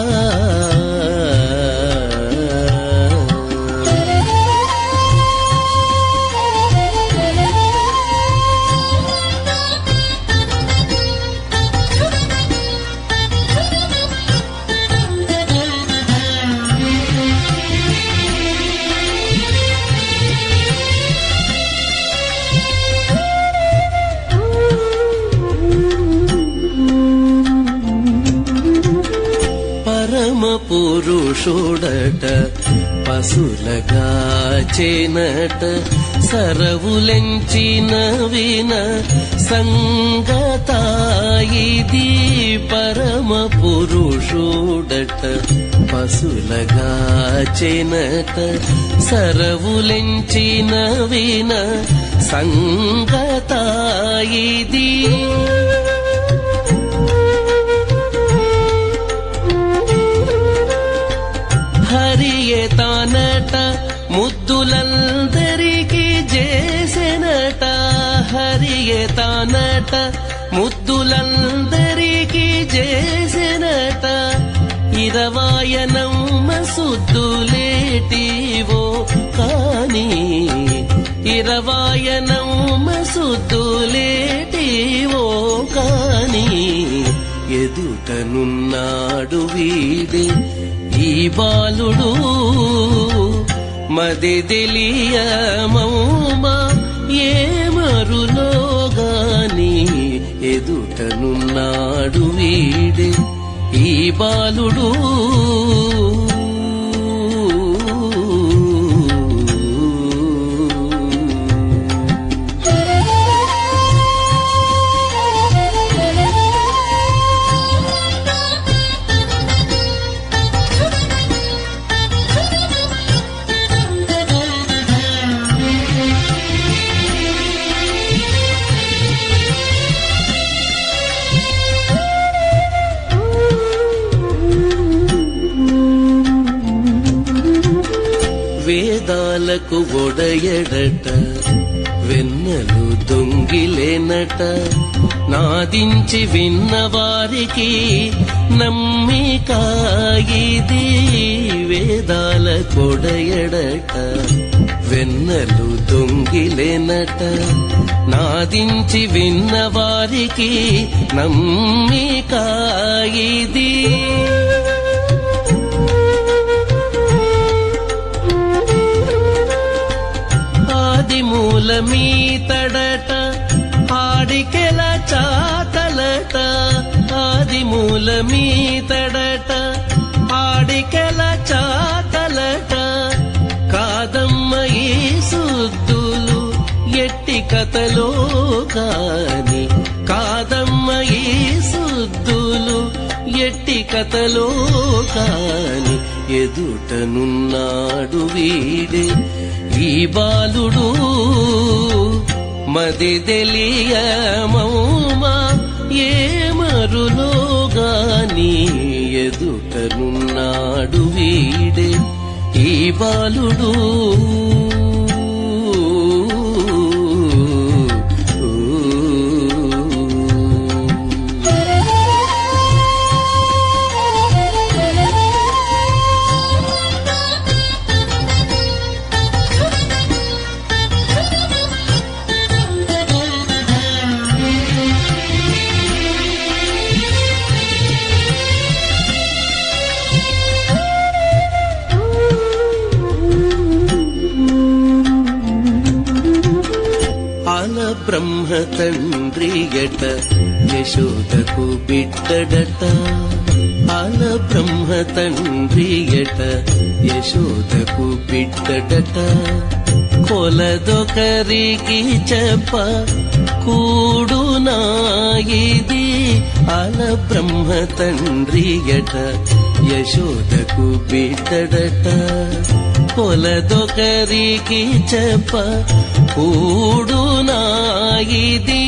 పరమ పురుషుడట పశులగా చేనట సరవులెంచిన విన సంగతాయిది పరమ పురుషుడట పశులగా చేనట సరవులెంచిన విన సంగతాయిది హరియే తానట ముద్దులందరికీ చేసెనట హరియే తానట ముద్దులందరికీ చేసెనట ఇరవాయనమ్మ సుద్దులేటివో కాని ఇరవాయనమ్మ సుద్దులేటివో కాని ఎదుటనున్నాడు వీడే ఈ బాలుడు మది తెలియమౌమా ఏ మరులోగాని ఎదుటనున్నాడు వీడే ఈ బాలుడు వేదాలకు ఒడయడట వెన్నెలు దొంగిలేనట నాదించి విన్న వారికి నమ్మికాయిది వేదాల కొడయడట వెన్నెలు దొంగిలేనట నాదించి విన్న వారికి నమ్మికాయిది ఆది మూలమీతడట ఆడికెల చాతలట ఆది మూలమీతడట ఆడికెల చాతలట కాదమ్మ ఈ సుద్దులు ఎట్టి కథలో కాని కాదమ్మ ఈ సుద్దులు ఎట్టి కథలో కాని ఎదుటనున్నాడు వీడే ఈ బాలుడు మది తెలియమౌమా ఏ మరులోగాని ఎదుటనున్నాడు వీడే ఈ బాలుడు ఆల బ్రహ్మ తండ్రియట యశోదకు బిడ్డడట ఆల బ్రహ్మ తండ్రియట యశోదకు బిడ్డడట కొలదొకరికి చెప్ప కూడునా ఇది ఆల బ్రహ్మ తండ్రియట యశోదకు బిడ్డడట కొలదొకరికి చెప్ప కూడునా ఇది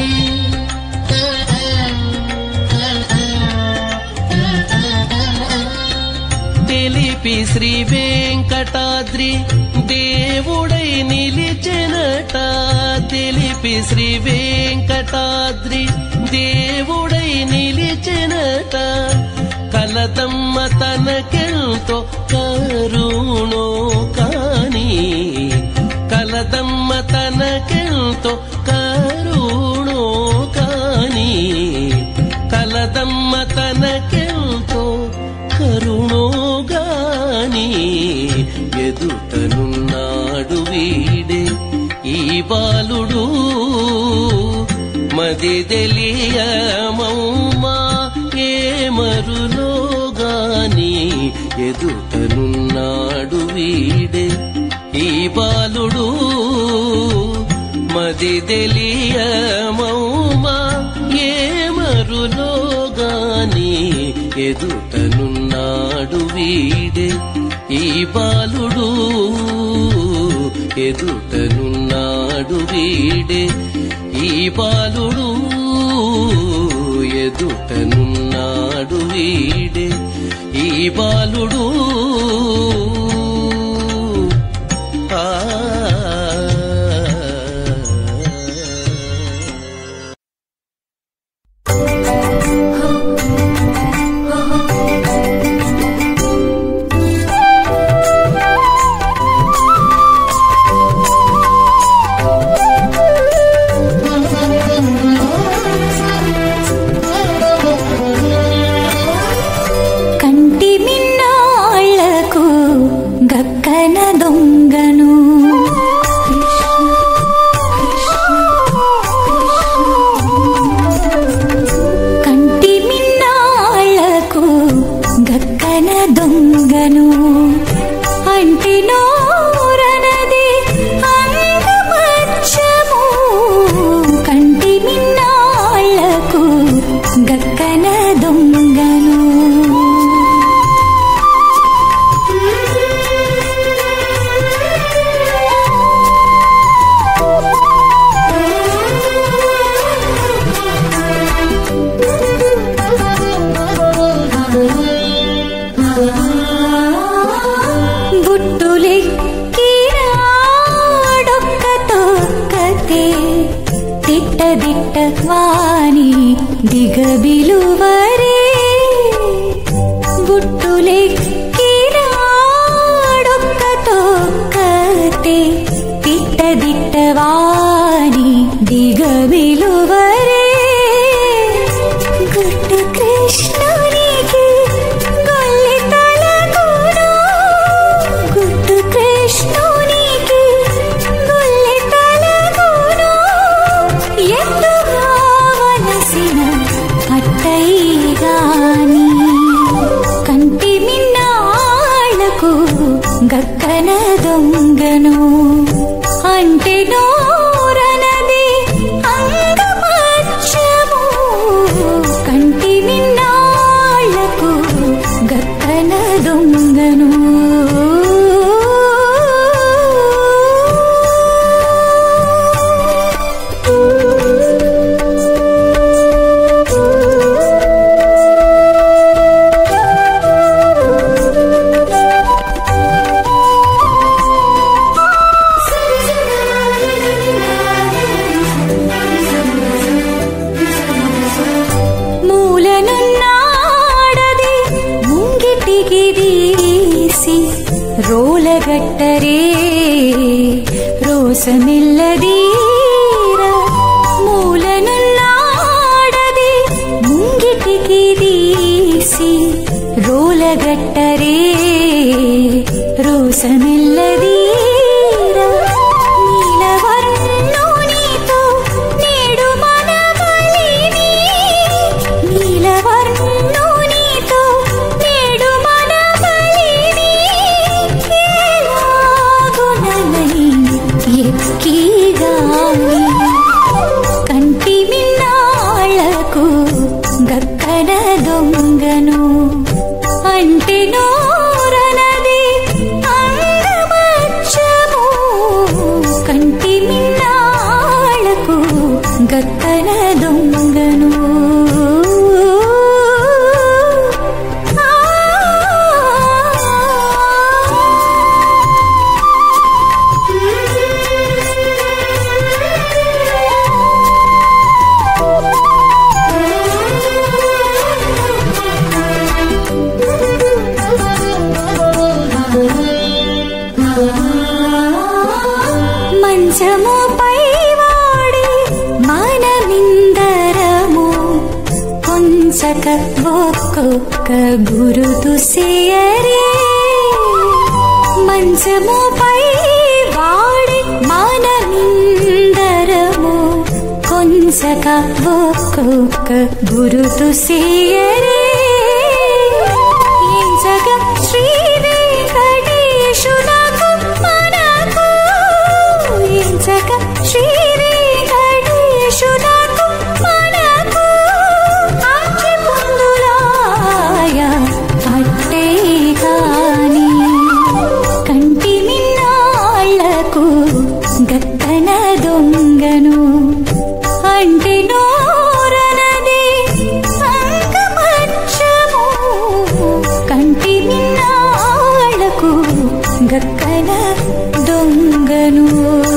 తెలిపి శ్రీ వెంకటాద్రి దేవుడై నిలిచెనట తెలిపి శ్రీ వెంకటాద్రి దేవుడై నిలిచెనట కలదమ్మ తనకెంతో కరుణో కాని కలదమ్మ తనకెంతో కరుణో కాని కలదమ్మ తనకెంతో కరుణోగాని ఎదుటనున్నాడు వీడే ఈ బాలుడు మది తెలియమౌమా ఏ మరులోగాని ఎదుటనున్నాడు వీడే ఈ బాలుడు మది తెలియమౌమా ఏ మరులోగాని ఎదుటనున్నాడు వీడే ఈ బాలుడు ఎదుటనున్నాడు వీడే ఈ బాలుడు ఎదుటనున్నాడు వీడే ఈ బాలుడు ఆ కంటి మిన్నాళ్లకు గక్కన దొంగను కంటి మిన్నాళ్లకు గక్కన దొంగను అంటి నోరనది అంగపచ్చము కంటి మిన్నాళ్లకు గక్కన దొంగను బుట్టులెక్కిరాడొక్క తొక్కతే తిట్ట దిట్ట వాణి దిగబిలువరే బుట్టులెక్కిరాడొక్క తొక్కతే తిట్ట దిట్ట వాణి దిగబిలువరే గుట్టు కృష్ణునికి గొల్లి తలకును గుట్టు కృష్ణునికి గొల్లి తలకును ఎత్తుగా వలసిన అట్టైగాని కంటి మిన్నాళ్లకు గక్కన దొంగను అంటే నోరనది అంగపచ్చము కంటి మిన్నాళ్లకు గక్కన దొంగను రోసమెల్లదీర మూలనున్నాడది ముంగిటికి దీసి రోలగట్టరే రోసమెల్లదీర నీలవర్ణునితో నేడు మన బలిని నీలవర్ణునితో నేడు మన బలిని ఎలాగునలై ఎక్కిగాని కంటి మిన్నాళ్లకు గక్కన దొంగను అంటే నోరనది అందమచ్చము కంటి మిన్నాళ్లకు గక్కన దొంగను మంచము పైవాడి మనమిందరము కొంచక ఒక్కొక్క గురుతు సేయరే మంచము పై వాడి మనమిందరము కొంచక ఒక్కొక్క గురుతు సేయరే ఎంచక శ్రీ వెంకటేశునకు మనకు ఎంచక శ్రీ వెంకటేశునకు మనకు ఆచి పొందులాయ అట్టే కాని కంటి మిన్నాళ్లకు గక్కన దొంగను అంటే నోరనది అంకమచ్చము కంటి మిన్నాళ్లకు గక్కన దొంగను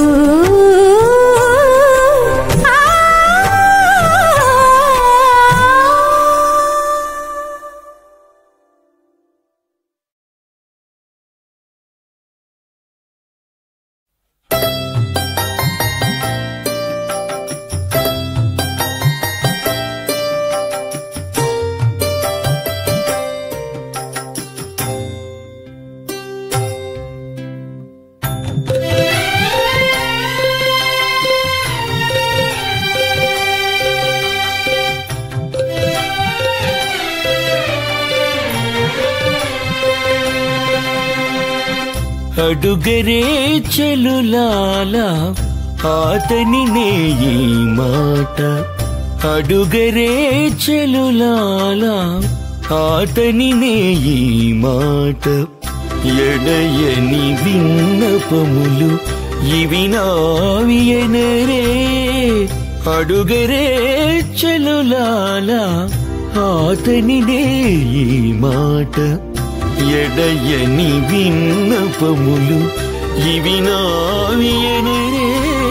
అడుగరే చెలులాల ఆతని ఈ మాట అడుగరే చెలులాల ఆతని ఈ మాట ఎడయని విన్నపములు ఇవి నావియనరే అడుగరే చెలులాల ఆతని ఈ మాట ఎడయని విన్నపములు ఇవి నావియనరే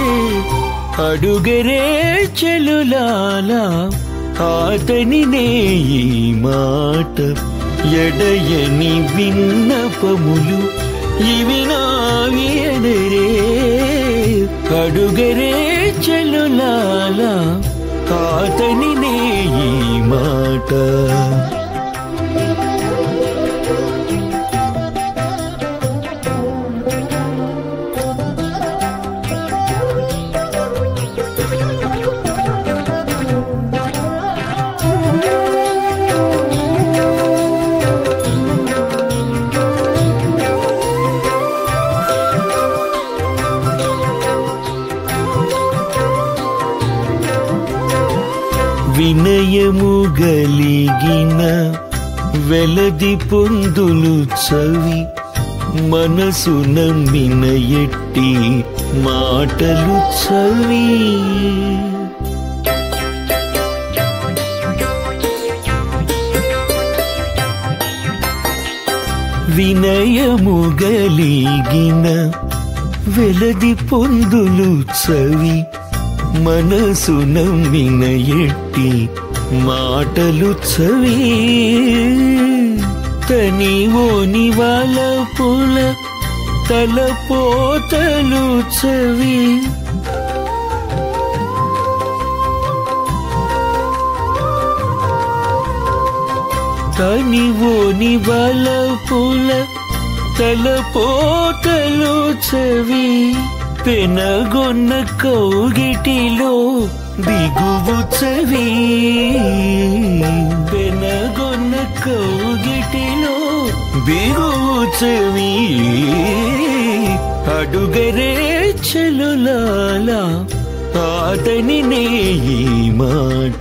అడుగరే చెలులాల ఆతనినే ఈ మాట ఎడయని విన్నపములు ఇవి నావియనరే అడుగరే చెలులాల ఆతనినే ఈ మాట వినయము గలిగిన వెలది పొందులు చవి మనసు నమ్మిన ఎట్టి మాటలు చవి వినయము గలిగిన వెలది పొందులు చవి మనసు నమ్మిన ఎట్టి మాటలు చవి తని ఓని వాళ్ళ పూల తలపోతలు చవి కనివోని బలపుల తలపోతలు చవి పెనగొన్న కౌగిటిలో దిగువు చవి పెనగొన్న కౌగిటిలో దిగువు చవి అడుగరే చెలులాల అతని నే ఈ మాట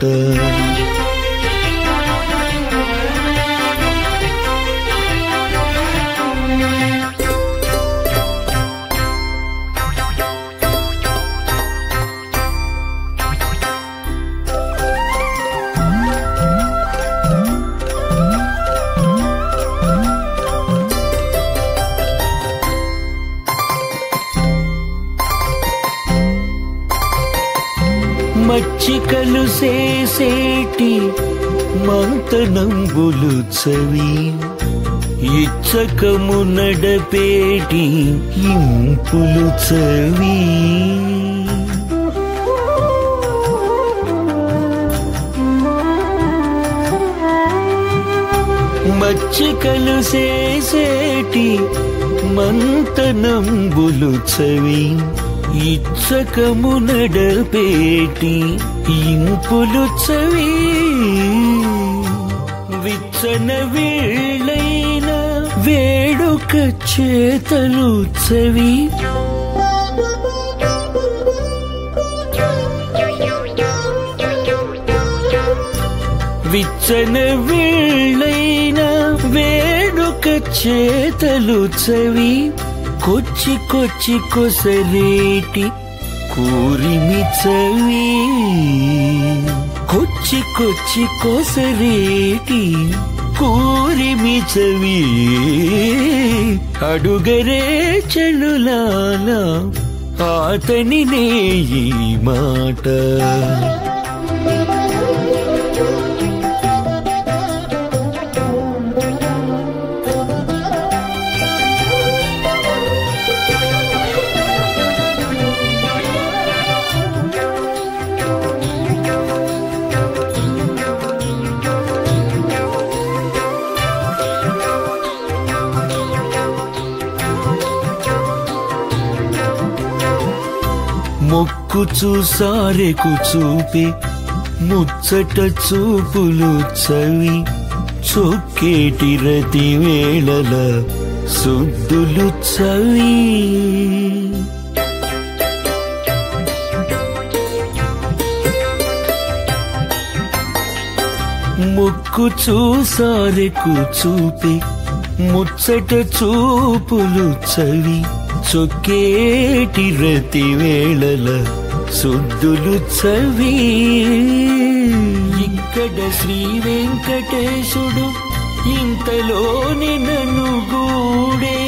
మచ్చికలు సేసేటి మంతనంబులు చవి ఇచ్చకము నడపేటి ఇంపులు చవి మచ్చికలు సేసేటి మంతనంబులు చవి ఇచ్చకము నడపేటి ఇంపులు చవి విచ్చన వీళ్ళైన వేడుక చేతలు చవి విచ్చన వీళ్ళైన వేడుక చేతలు చవి కొచ్చి కొచ్చి కొసరేటి కూరిమి చవి కొచ్చి కొచ్చి కొసరేటి కూరిమి చవి అడుగరే చెలులాల అతని నే ఈ మాట మొక్కు చూసారెకు చూపి ముచ్చట చూపులు చవి చొక్కేటి రతి వేళల సుద్దులు చవి ముక్కు చూసారెకు చూపి ముచ్చట చూపులు చవి చొక్కేటి రతి వేళల సుద్దులు చవి ఇక్కడ శ్రీ వెంకటేశుడు ఇంతలోని నన్ను గూడే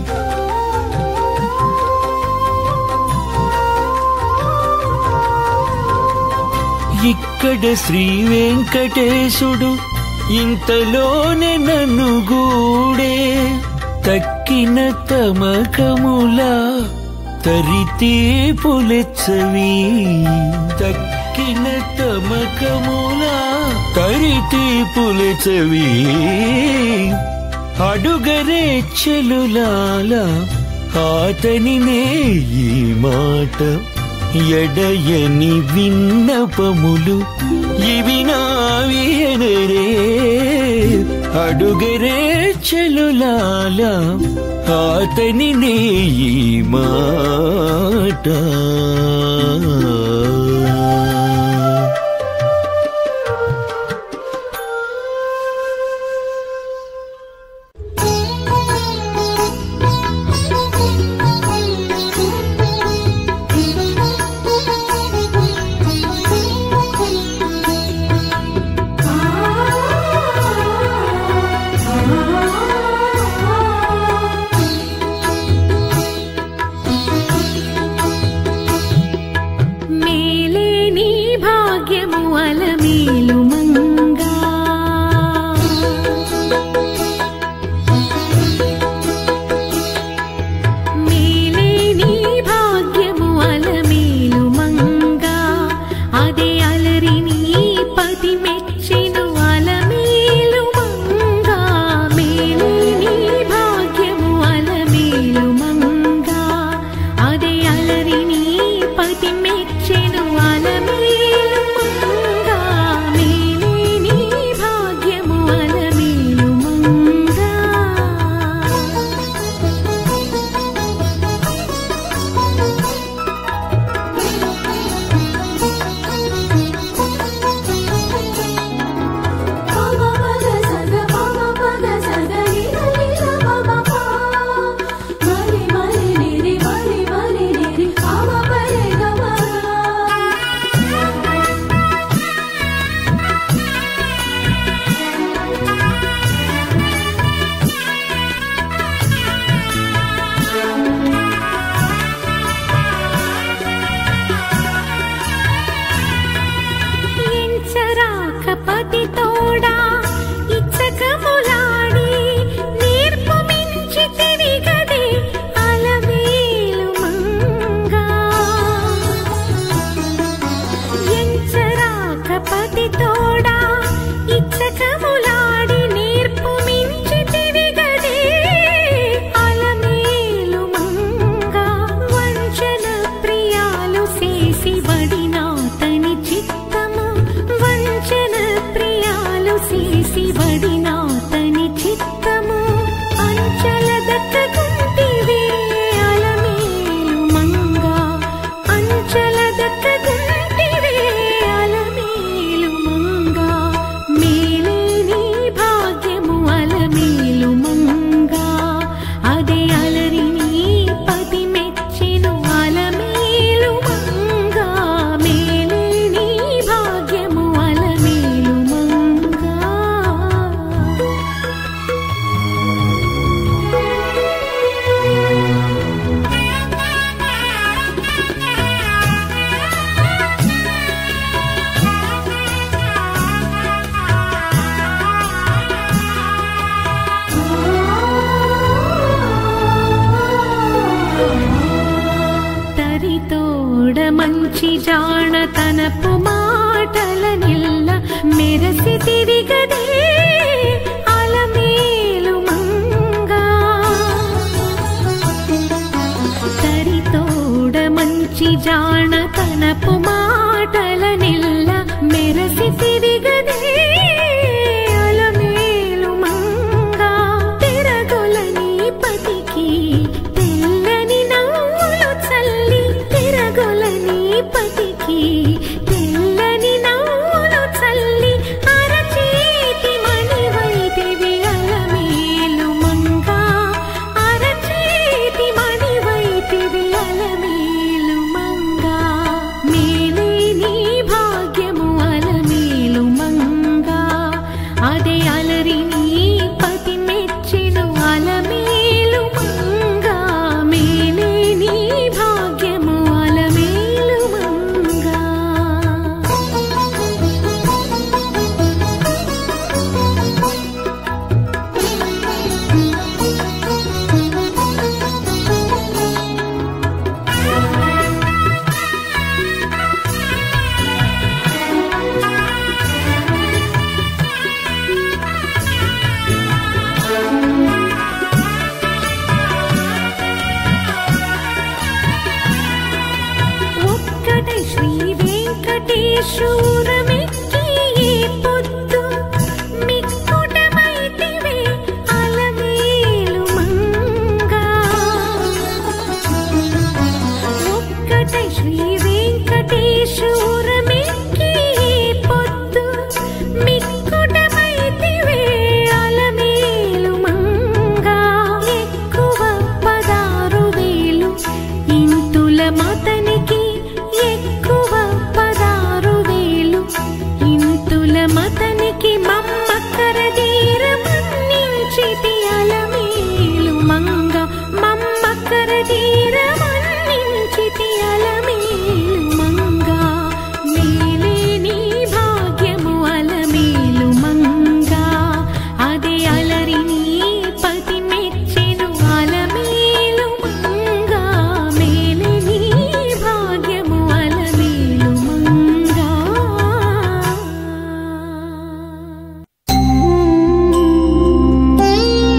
ఇక్కడ శ్రీ వెంకటేశుడు ఇంతలోనే నన్ను గూడే తక్కిన తమకముల తరితే పులెచ్చవి తక్కిన తమకముల తరితే పులెచ్చవి అడుగరే చెలులాల అతనినే ఈ మాట ఎడయని విన్నపములు ఇవి నావియనరే అడుగరే చెలులాల అతని నే ఈ మాట మేల మంచి జాణతనపు మాటల నిల్ల మెరసి తిరిగదే అలమేలు మంగా తరితోడ మంచి జాణతనపు మాటల నిల్ల మెరసి తిరిగదే అలమేలు మంగా తిరగొలని పతికి తెల్లని నవ్వులు చల్లి తిరగొలని పతికి తెల్లని నవ్వులు చల్లి అరచేతి మణివైతివి అలమేలు మంగా అరచేతి మణివైతివి అలమేలు మంగా మేలే నీ భాగ్యము అలమేలు మంగా అదే అలరి నీ పతి మెచ్చెను అలమేలు మంగా మేలే నీ భాగ్యము అలమేలు మంగా ఒక్కటే శ్రీ వెంకటేశ్వరమెక్కి ఏ పొద్దు మిక్కుటమైతివే అలమేలు మంగా ఒక్కటే శ్రీ వెంకటేశ్వరమెక్కి ఏ పొద్దు మిక్కుటమైతివే అలమేలు మంగా ఎక్కువ పదారు వేలు ఇంతుల మతనికి ఎక్కువ పదారు వేలు ఇంతుల మతనికి మమ్మక్కర తీర మన్నించితి అలమేలు మంగ మమ్మక్కర తీర మన్నించితి అలమేలు మంగ మేలే నీ భాగ్యము అలమేలు మంగ అదే అలరి నీ పతి మెచ్చెను అలమేలు మంగ మేలే నీ భాగ్యము అలమేలు మంగ ఆ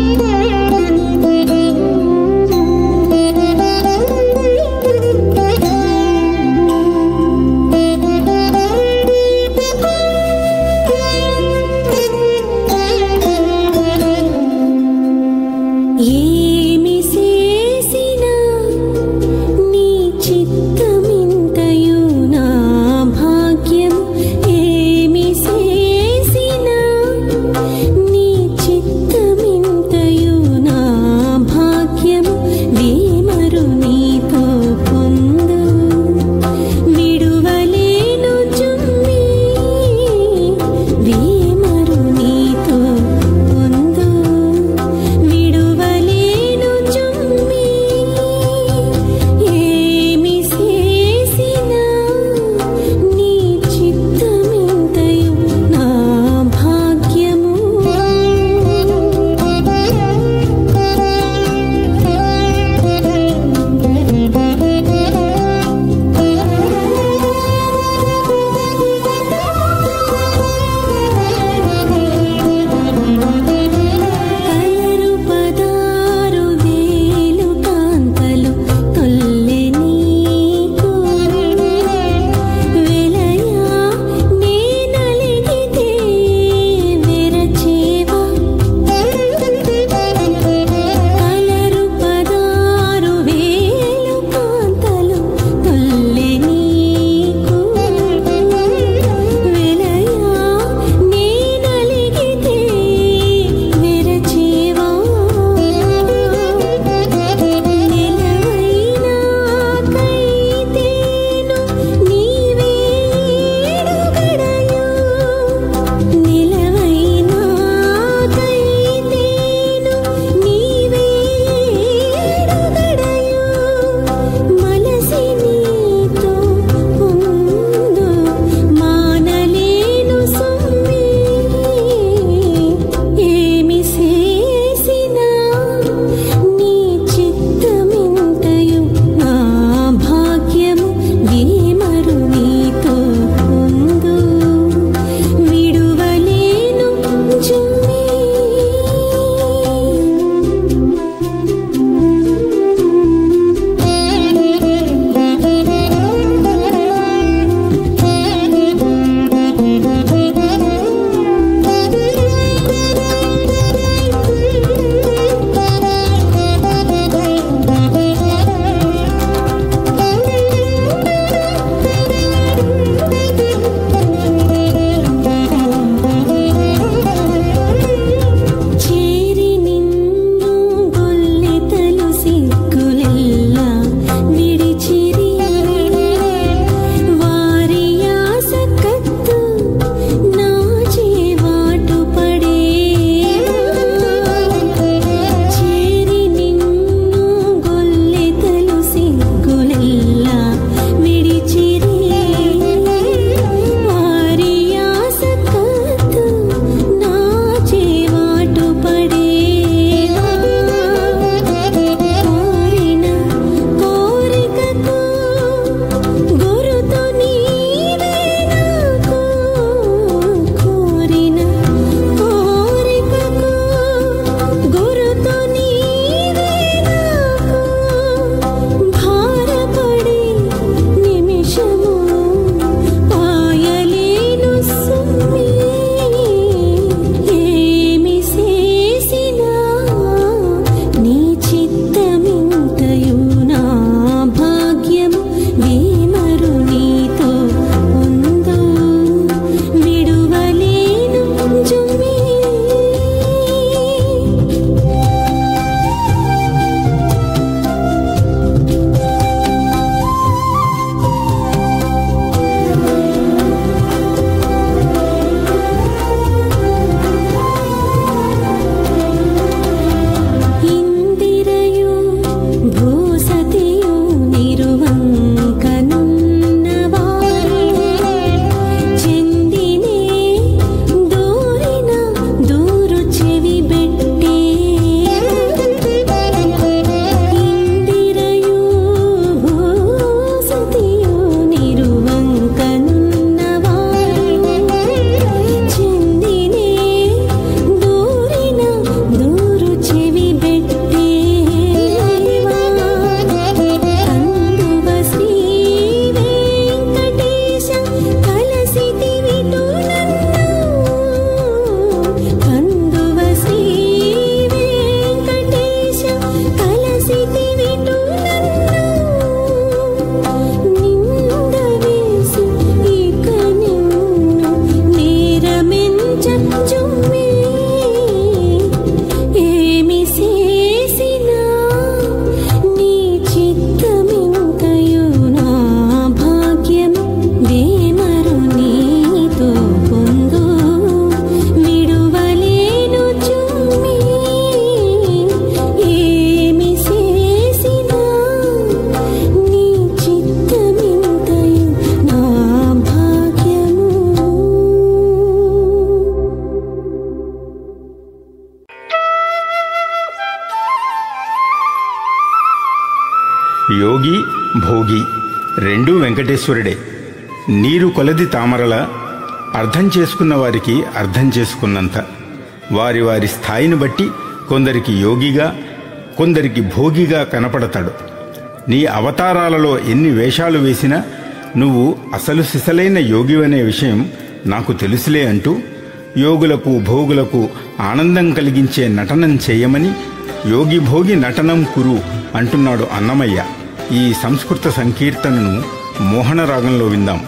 యోగి భోగి రెండూ వెంకటేశ్వరుడే నీరు కొలది తామరల అర్థం చేసుకున్న వారికి అర్థం చేసుకున్నంత వారి వారి స్థాయిని బట్టి కొందరికి యోగిగా కొందరికి భోగిగా కనపడతాడు నీ అవతారాలలో ఎన్ని వేషాలు వేసినా నువ్వు అసలు సిసలైన యోగివనే విషయం నాకు తెలుసులే అంటూ యోగులకు భోగులకు ఆనందం కలిగించే నటనం చేయమని యోగి భోగి నటనం కురు అంటున్నాడు అన్నమయ్య ఈ సంస్కృత సంకీర్తనను మోహన రాగంలో విందాం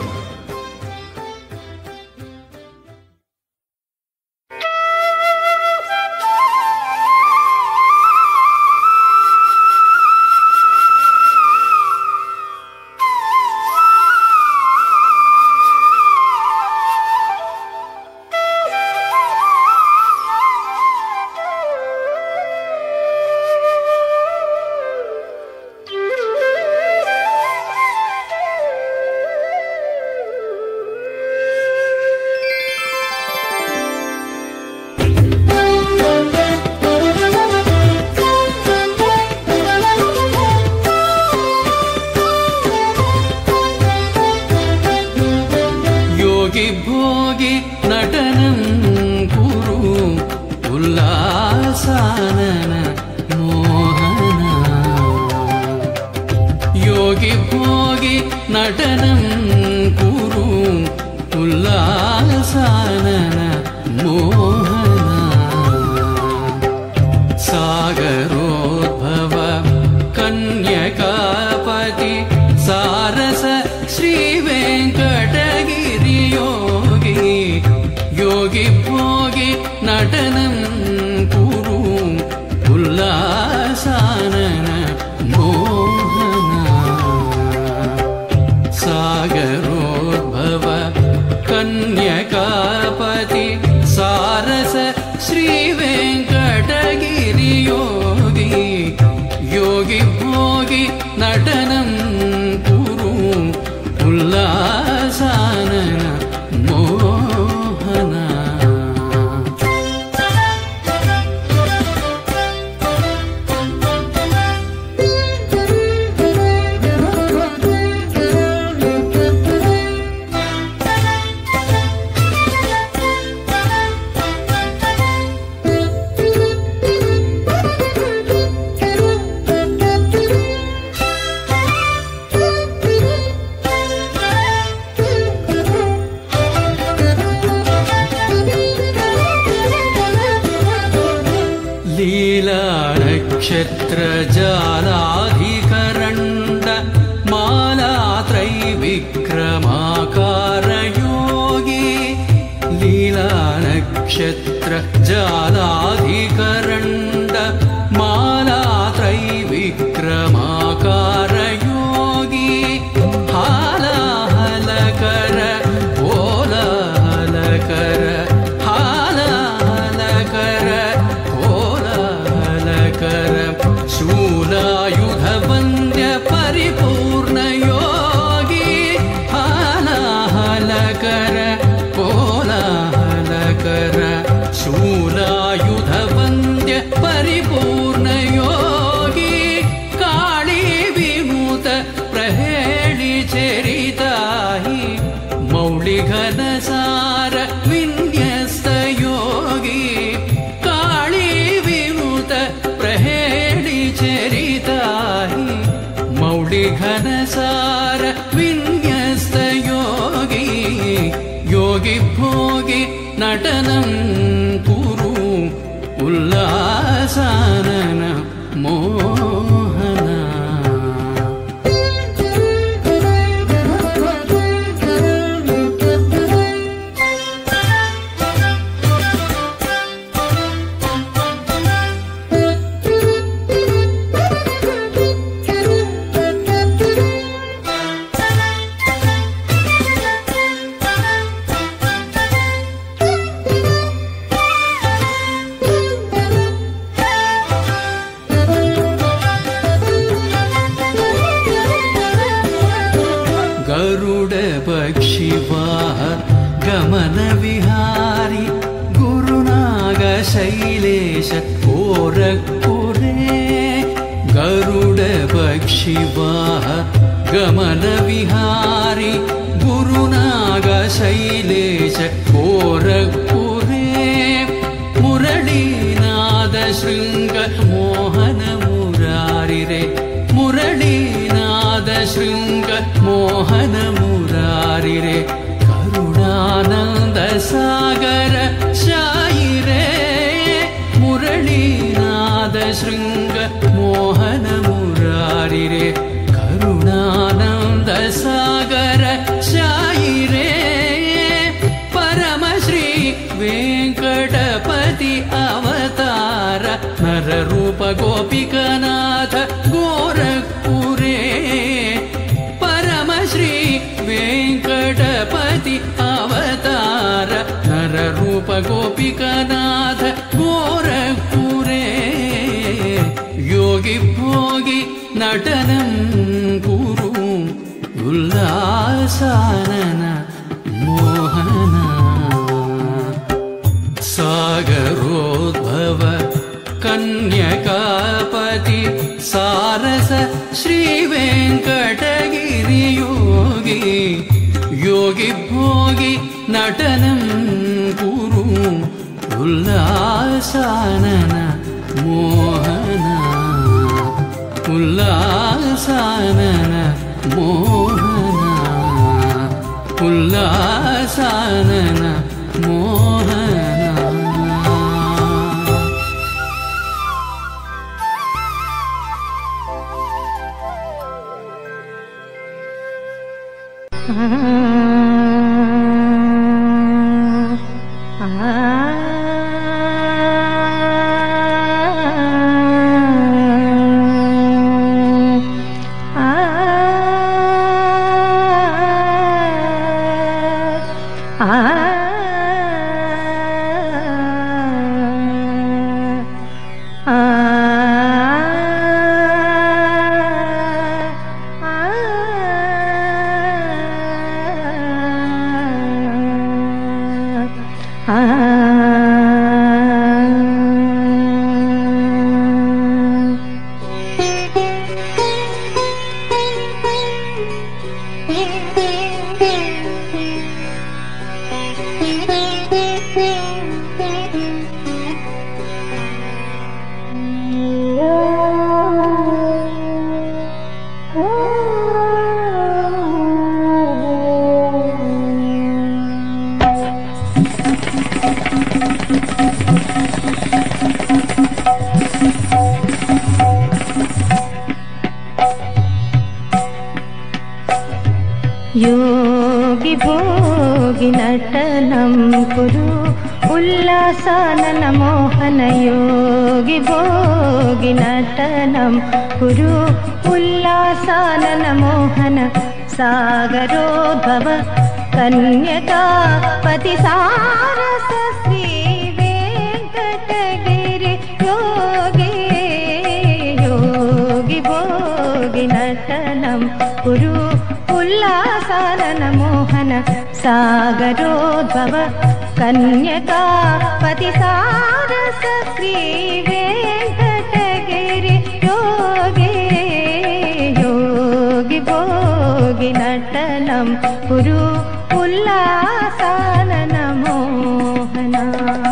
యోగి భోగి నటనం కురు ఉల్లాసానన మోహన యోగి భోగి నటనం కురు ఉల్లాసానన మోహన సాగరోద్భవ కన్యకాపతి సారస శ్రీ వెంకటగిరి యోగి యోగి భోగి నటనం కురు ఉల్లాసానన మోహన సాగరోద్భవ కన్యకాపతి సారస శ్రీ వెంకటగిరి యోగి యోగి భోగి నటనం కురు ఉల్లాసానన మోహన లీలా నక్షత్ర జాలాధికరండ మాలాత్రై విక్రమాకార యోగి లీలా నక్షత్ర జాలాధికరండ మాలాత్రై విక్రమాకార యోగి హాలాహలకర ఓలాహలకర హాలాహలకర కోలాహలకర శూలాయుధ వంద్య పరిపూర్ణ యోగి హాలాహలకర కోలాహలకర శూలాయుధ వంద్య పరిపూర్ణ యోగి కాళీ విముత ప్రహేళి చరితాహి మౌళి ఘన సార విన్యస్త యోగి కాళీ విముత ప్రహేళి చరితాహి మౌళి ఘన సార విన్యస్త యోగి యోగి భోగి నటనం కురు ఉల్లాసానన మోహన గరుడ పక్షివాహ గమన విహారి గురునాగ శైలేశ కోరక్కురే గరుడ పక్షి परिक्षिवाः गमनविहारि गुरुनागशैलेश गोरखपुरे मुरळीनाद शृङ्ग मोहनमुरारिरे मुरळीनाद शृङ्ग मोहनमुरारिरे करुणानन्द सागर शायिरे मुरळीनाद शृङ्ग मोहनमुरारिरे करुणानन्द सागर शायिरे परमश्री वेङ्कटपति अवतार नररूप गोपिकनाथ गोरखपुरे परमश्री वेङ्कटपति अवतार नररूप गोपिकनाथ गोरखपुरे योगि भोगि नटनं कुरु उल्लासानन मोहना सागरोद्भव कन्यकापति सारस श्रीवेङ्कटगिरियोगी योगि भोगि नटनं कुरु उल्लासानन मोहना उल्लासानन मोहना उल्लासानन मोहना योगि भोगि नटनं कुरु उल्लासानन मोहन योगि भोगि नटनं कुरु उल्लासानन मोहन सागरोद्भव कन्यकापति सारस श्री वेङ्कटगिरि योगी योगि भोगि नटनं कुरु उल्लासानन मोहन सागरोद्भव कन्यकापति सारस श्री वेङ्कटगिरि योगे योगि भोगि नटनं कुरु उल्लासानन मोहना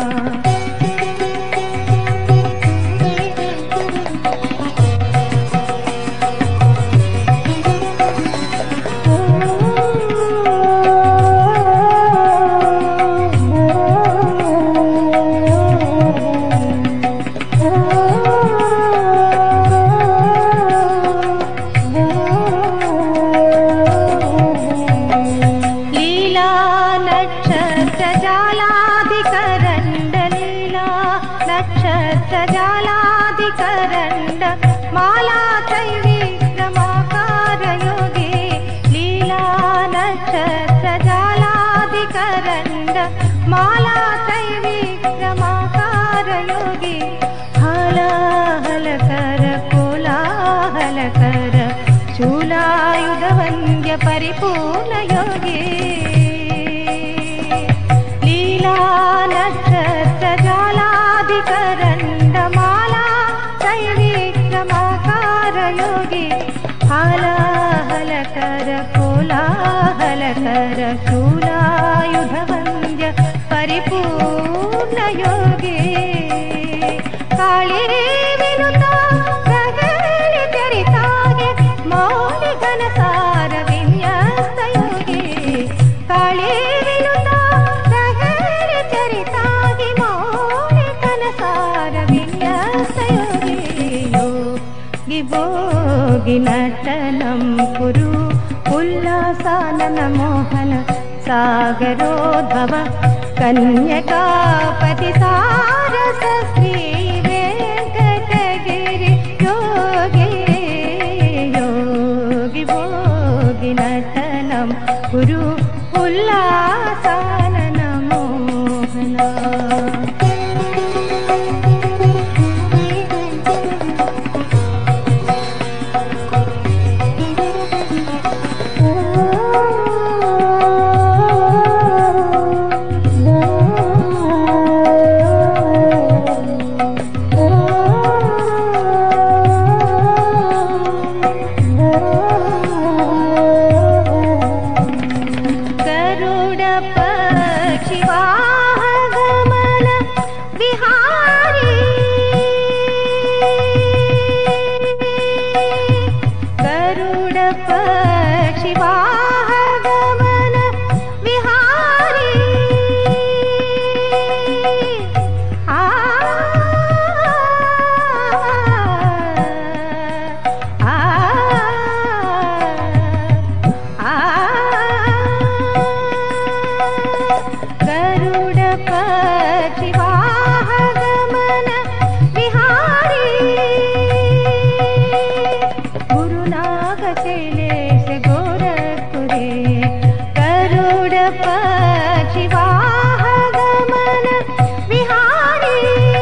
लीला नक्षत्र जालादिकरण्ड लीला नक्षत्र जालादिकरण्ड माला त्रैविक्रमाकार योगे लीला नक्षत्र जालादिकरण्ड माला त्रैविक्रमाकार योगे हलाहलकर कोलाहलकर शूलायुधवन्द्य परिपूर्ण योगे लीला नक्षत्र जालादिकरण्डमाला त्रैविक्रमाकार योगे సుందర శూలాయుధవంద్య పరిపూర్ణ యోగి కాళీ వినుత ప్రగలి చరితాగే మౌలి ఘనసార విన్యస్త యోగి కాళీ వినుత ప్రగలి చరితాగి మౌలి ఘనసార విన్యస్త యోగి యోగి భోగి నటనం కురు ఉల్లాసానన మోహన సాగరోద్భవ కన్యకాపతి సారస శ్రీ వెంకటగిరి యోగి యోగి భోగి నటనం కురు ఉల్లాసానన మోహన గరుడ పక్షి వాహగమన విహారీ గరుడ పక్షి వాహగమన విహారీ ఆ ఆ గరుడ పక్షి వాహగమన విహారీ గురునాగ శైలేశ గోరఖురే గరుడ పక్షి వాహగమన విహారీ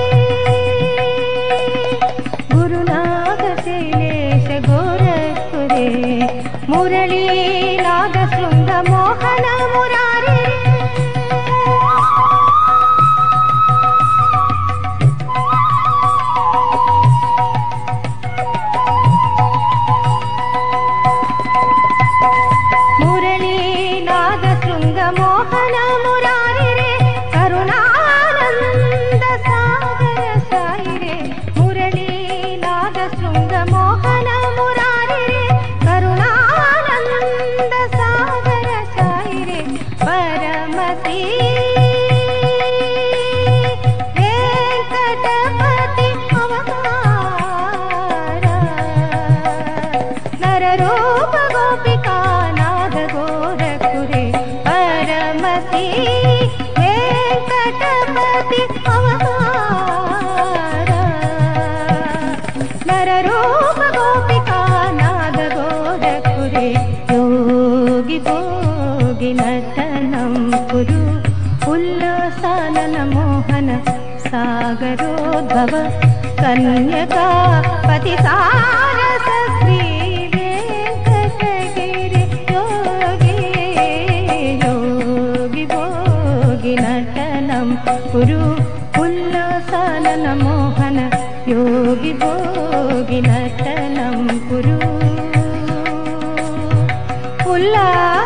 గురునాగ శైలేశ గోరఖురే మురళీ నాద శృంగ మోహన మురారి మురళీ నాద శృంగ మోహన మురారి రే కరుణానంద సాగర సాయి రే మురళీ నాద శృంగ మోహన మురారి రే కరుణానంద సాగర సాయి రే పరమతి వెంకటపతి అవతార నరరూప గోపికా నాద గోరఖురే పరమతి వెంకటపతి అవతార నరరూప గోపికా నాద గోరఖురే యోగి భోగి నటనం కురు ఉల్లాసానన మోహన సాగరోద్భవ కన్యకా పతి సారస శ్రీ వెంకటగిరి యోగి యోగి భోగి నటనం కురు ఉల్లాసానన మోహన యోగి భోగి నటనం కురు ఉల్లా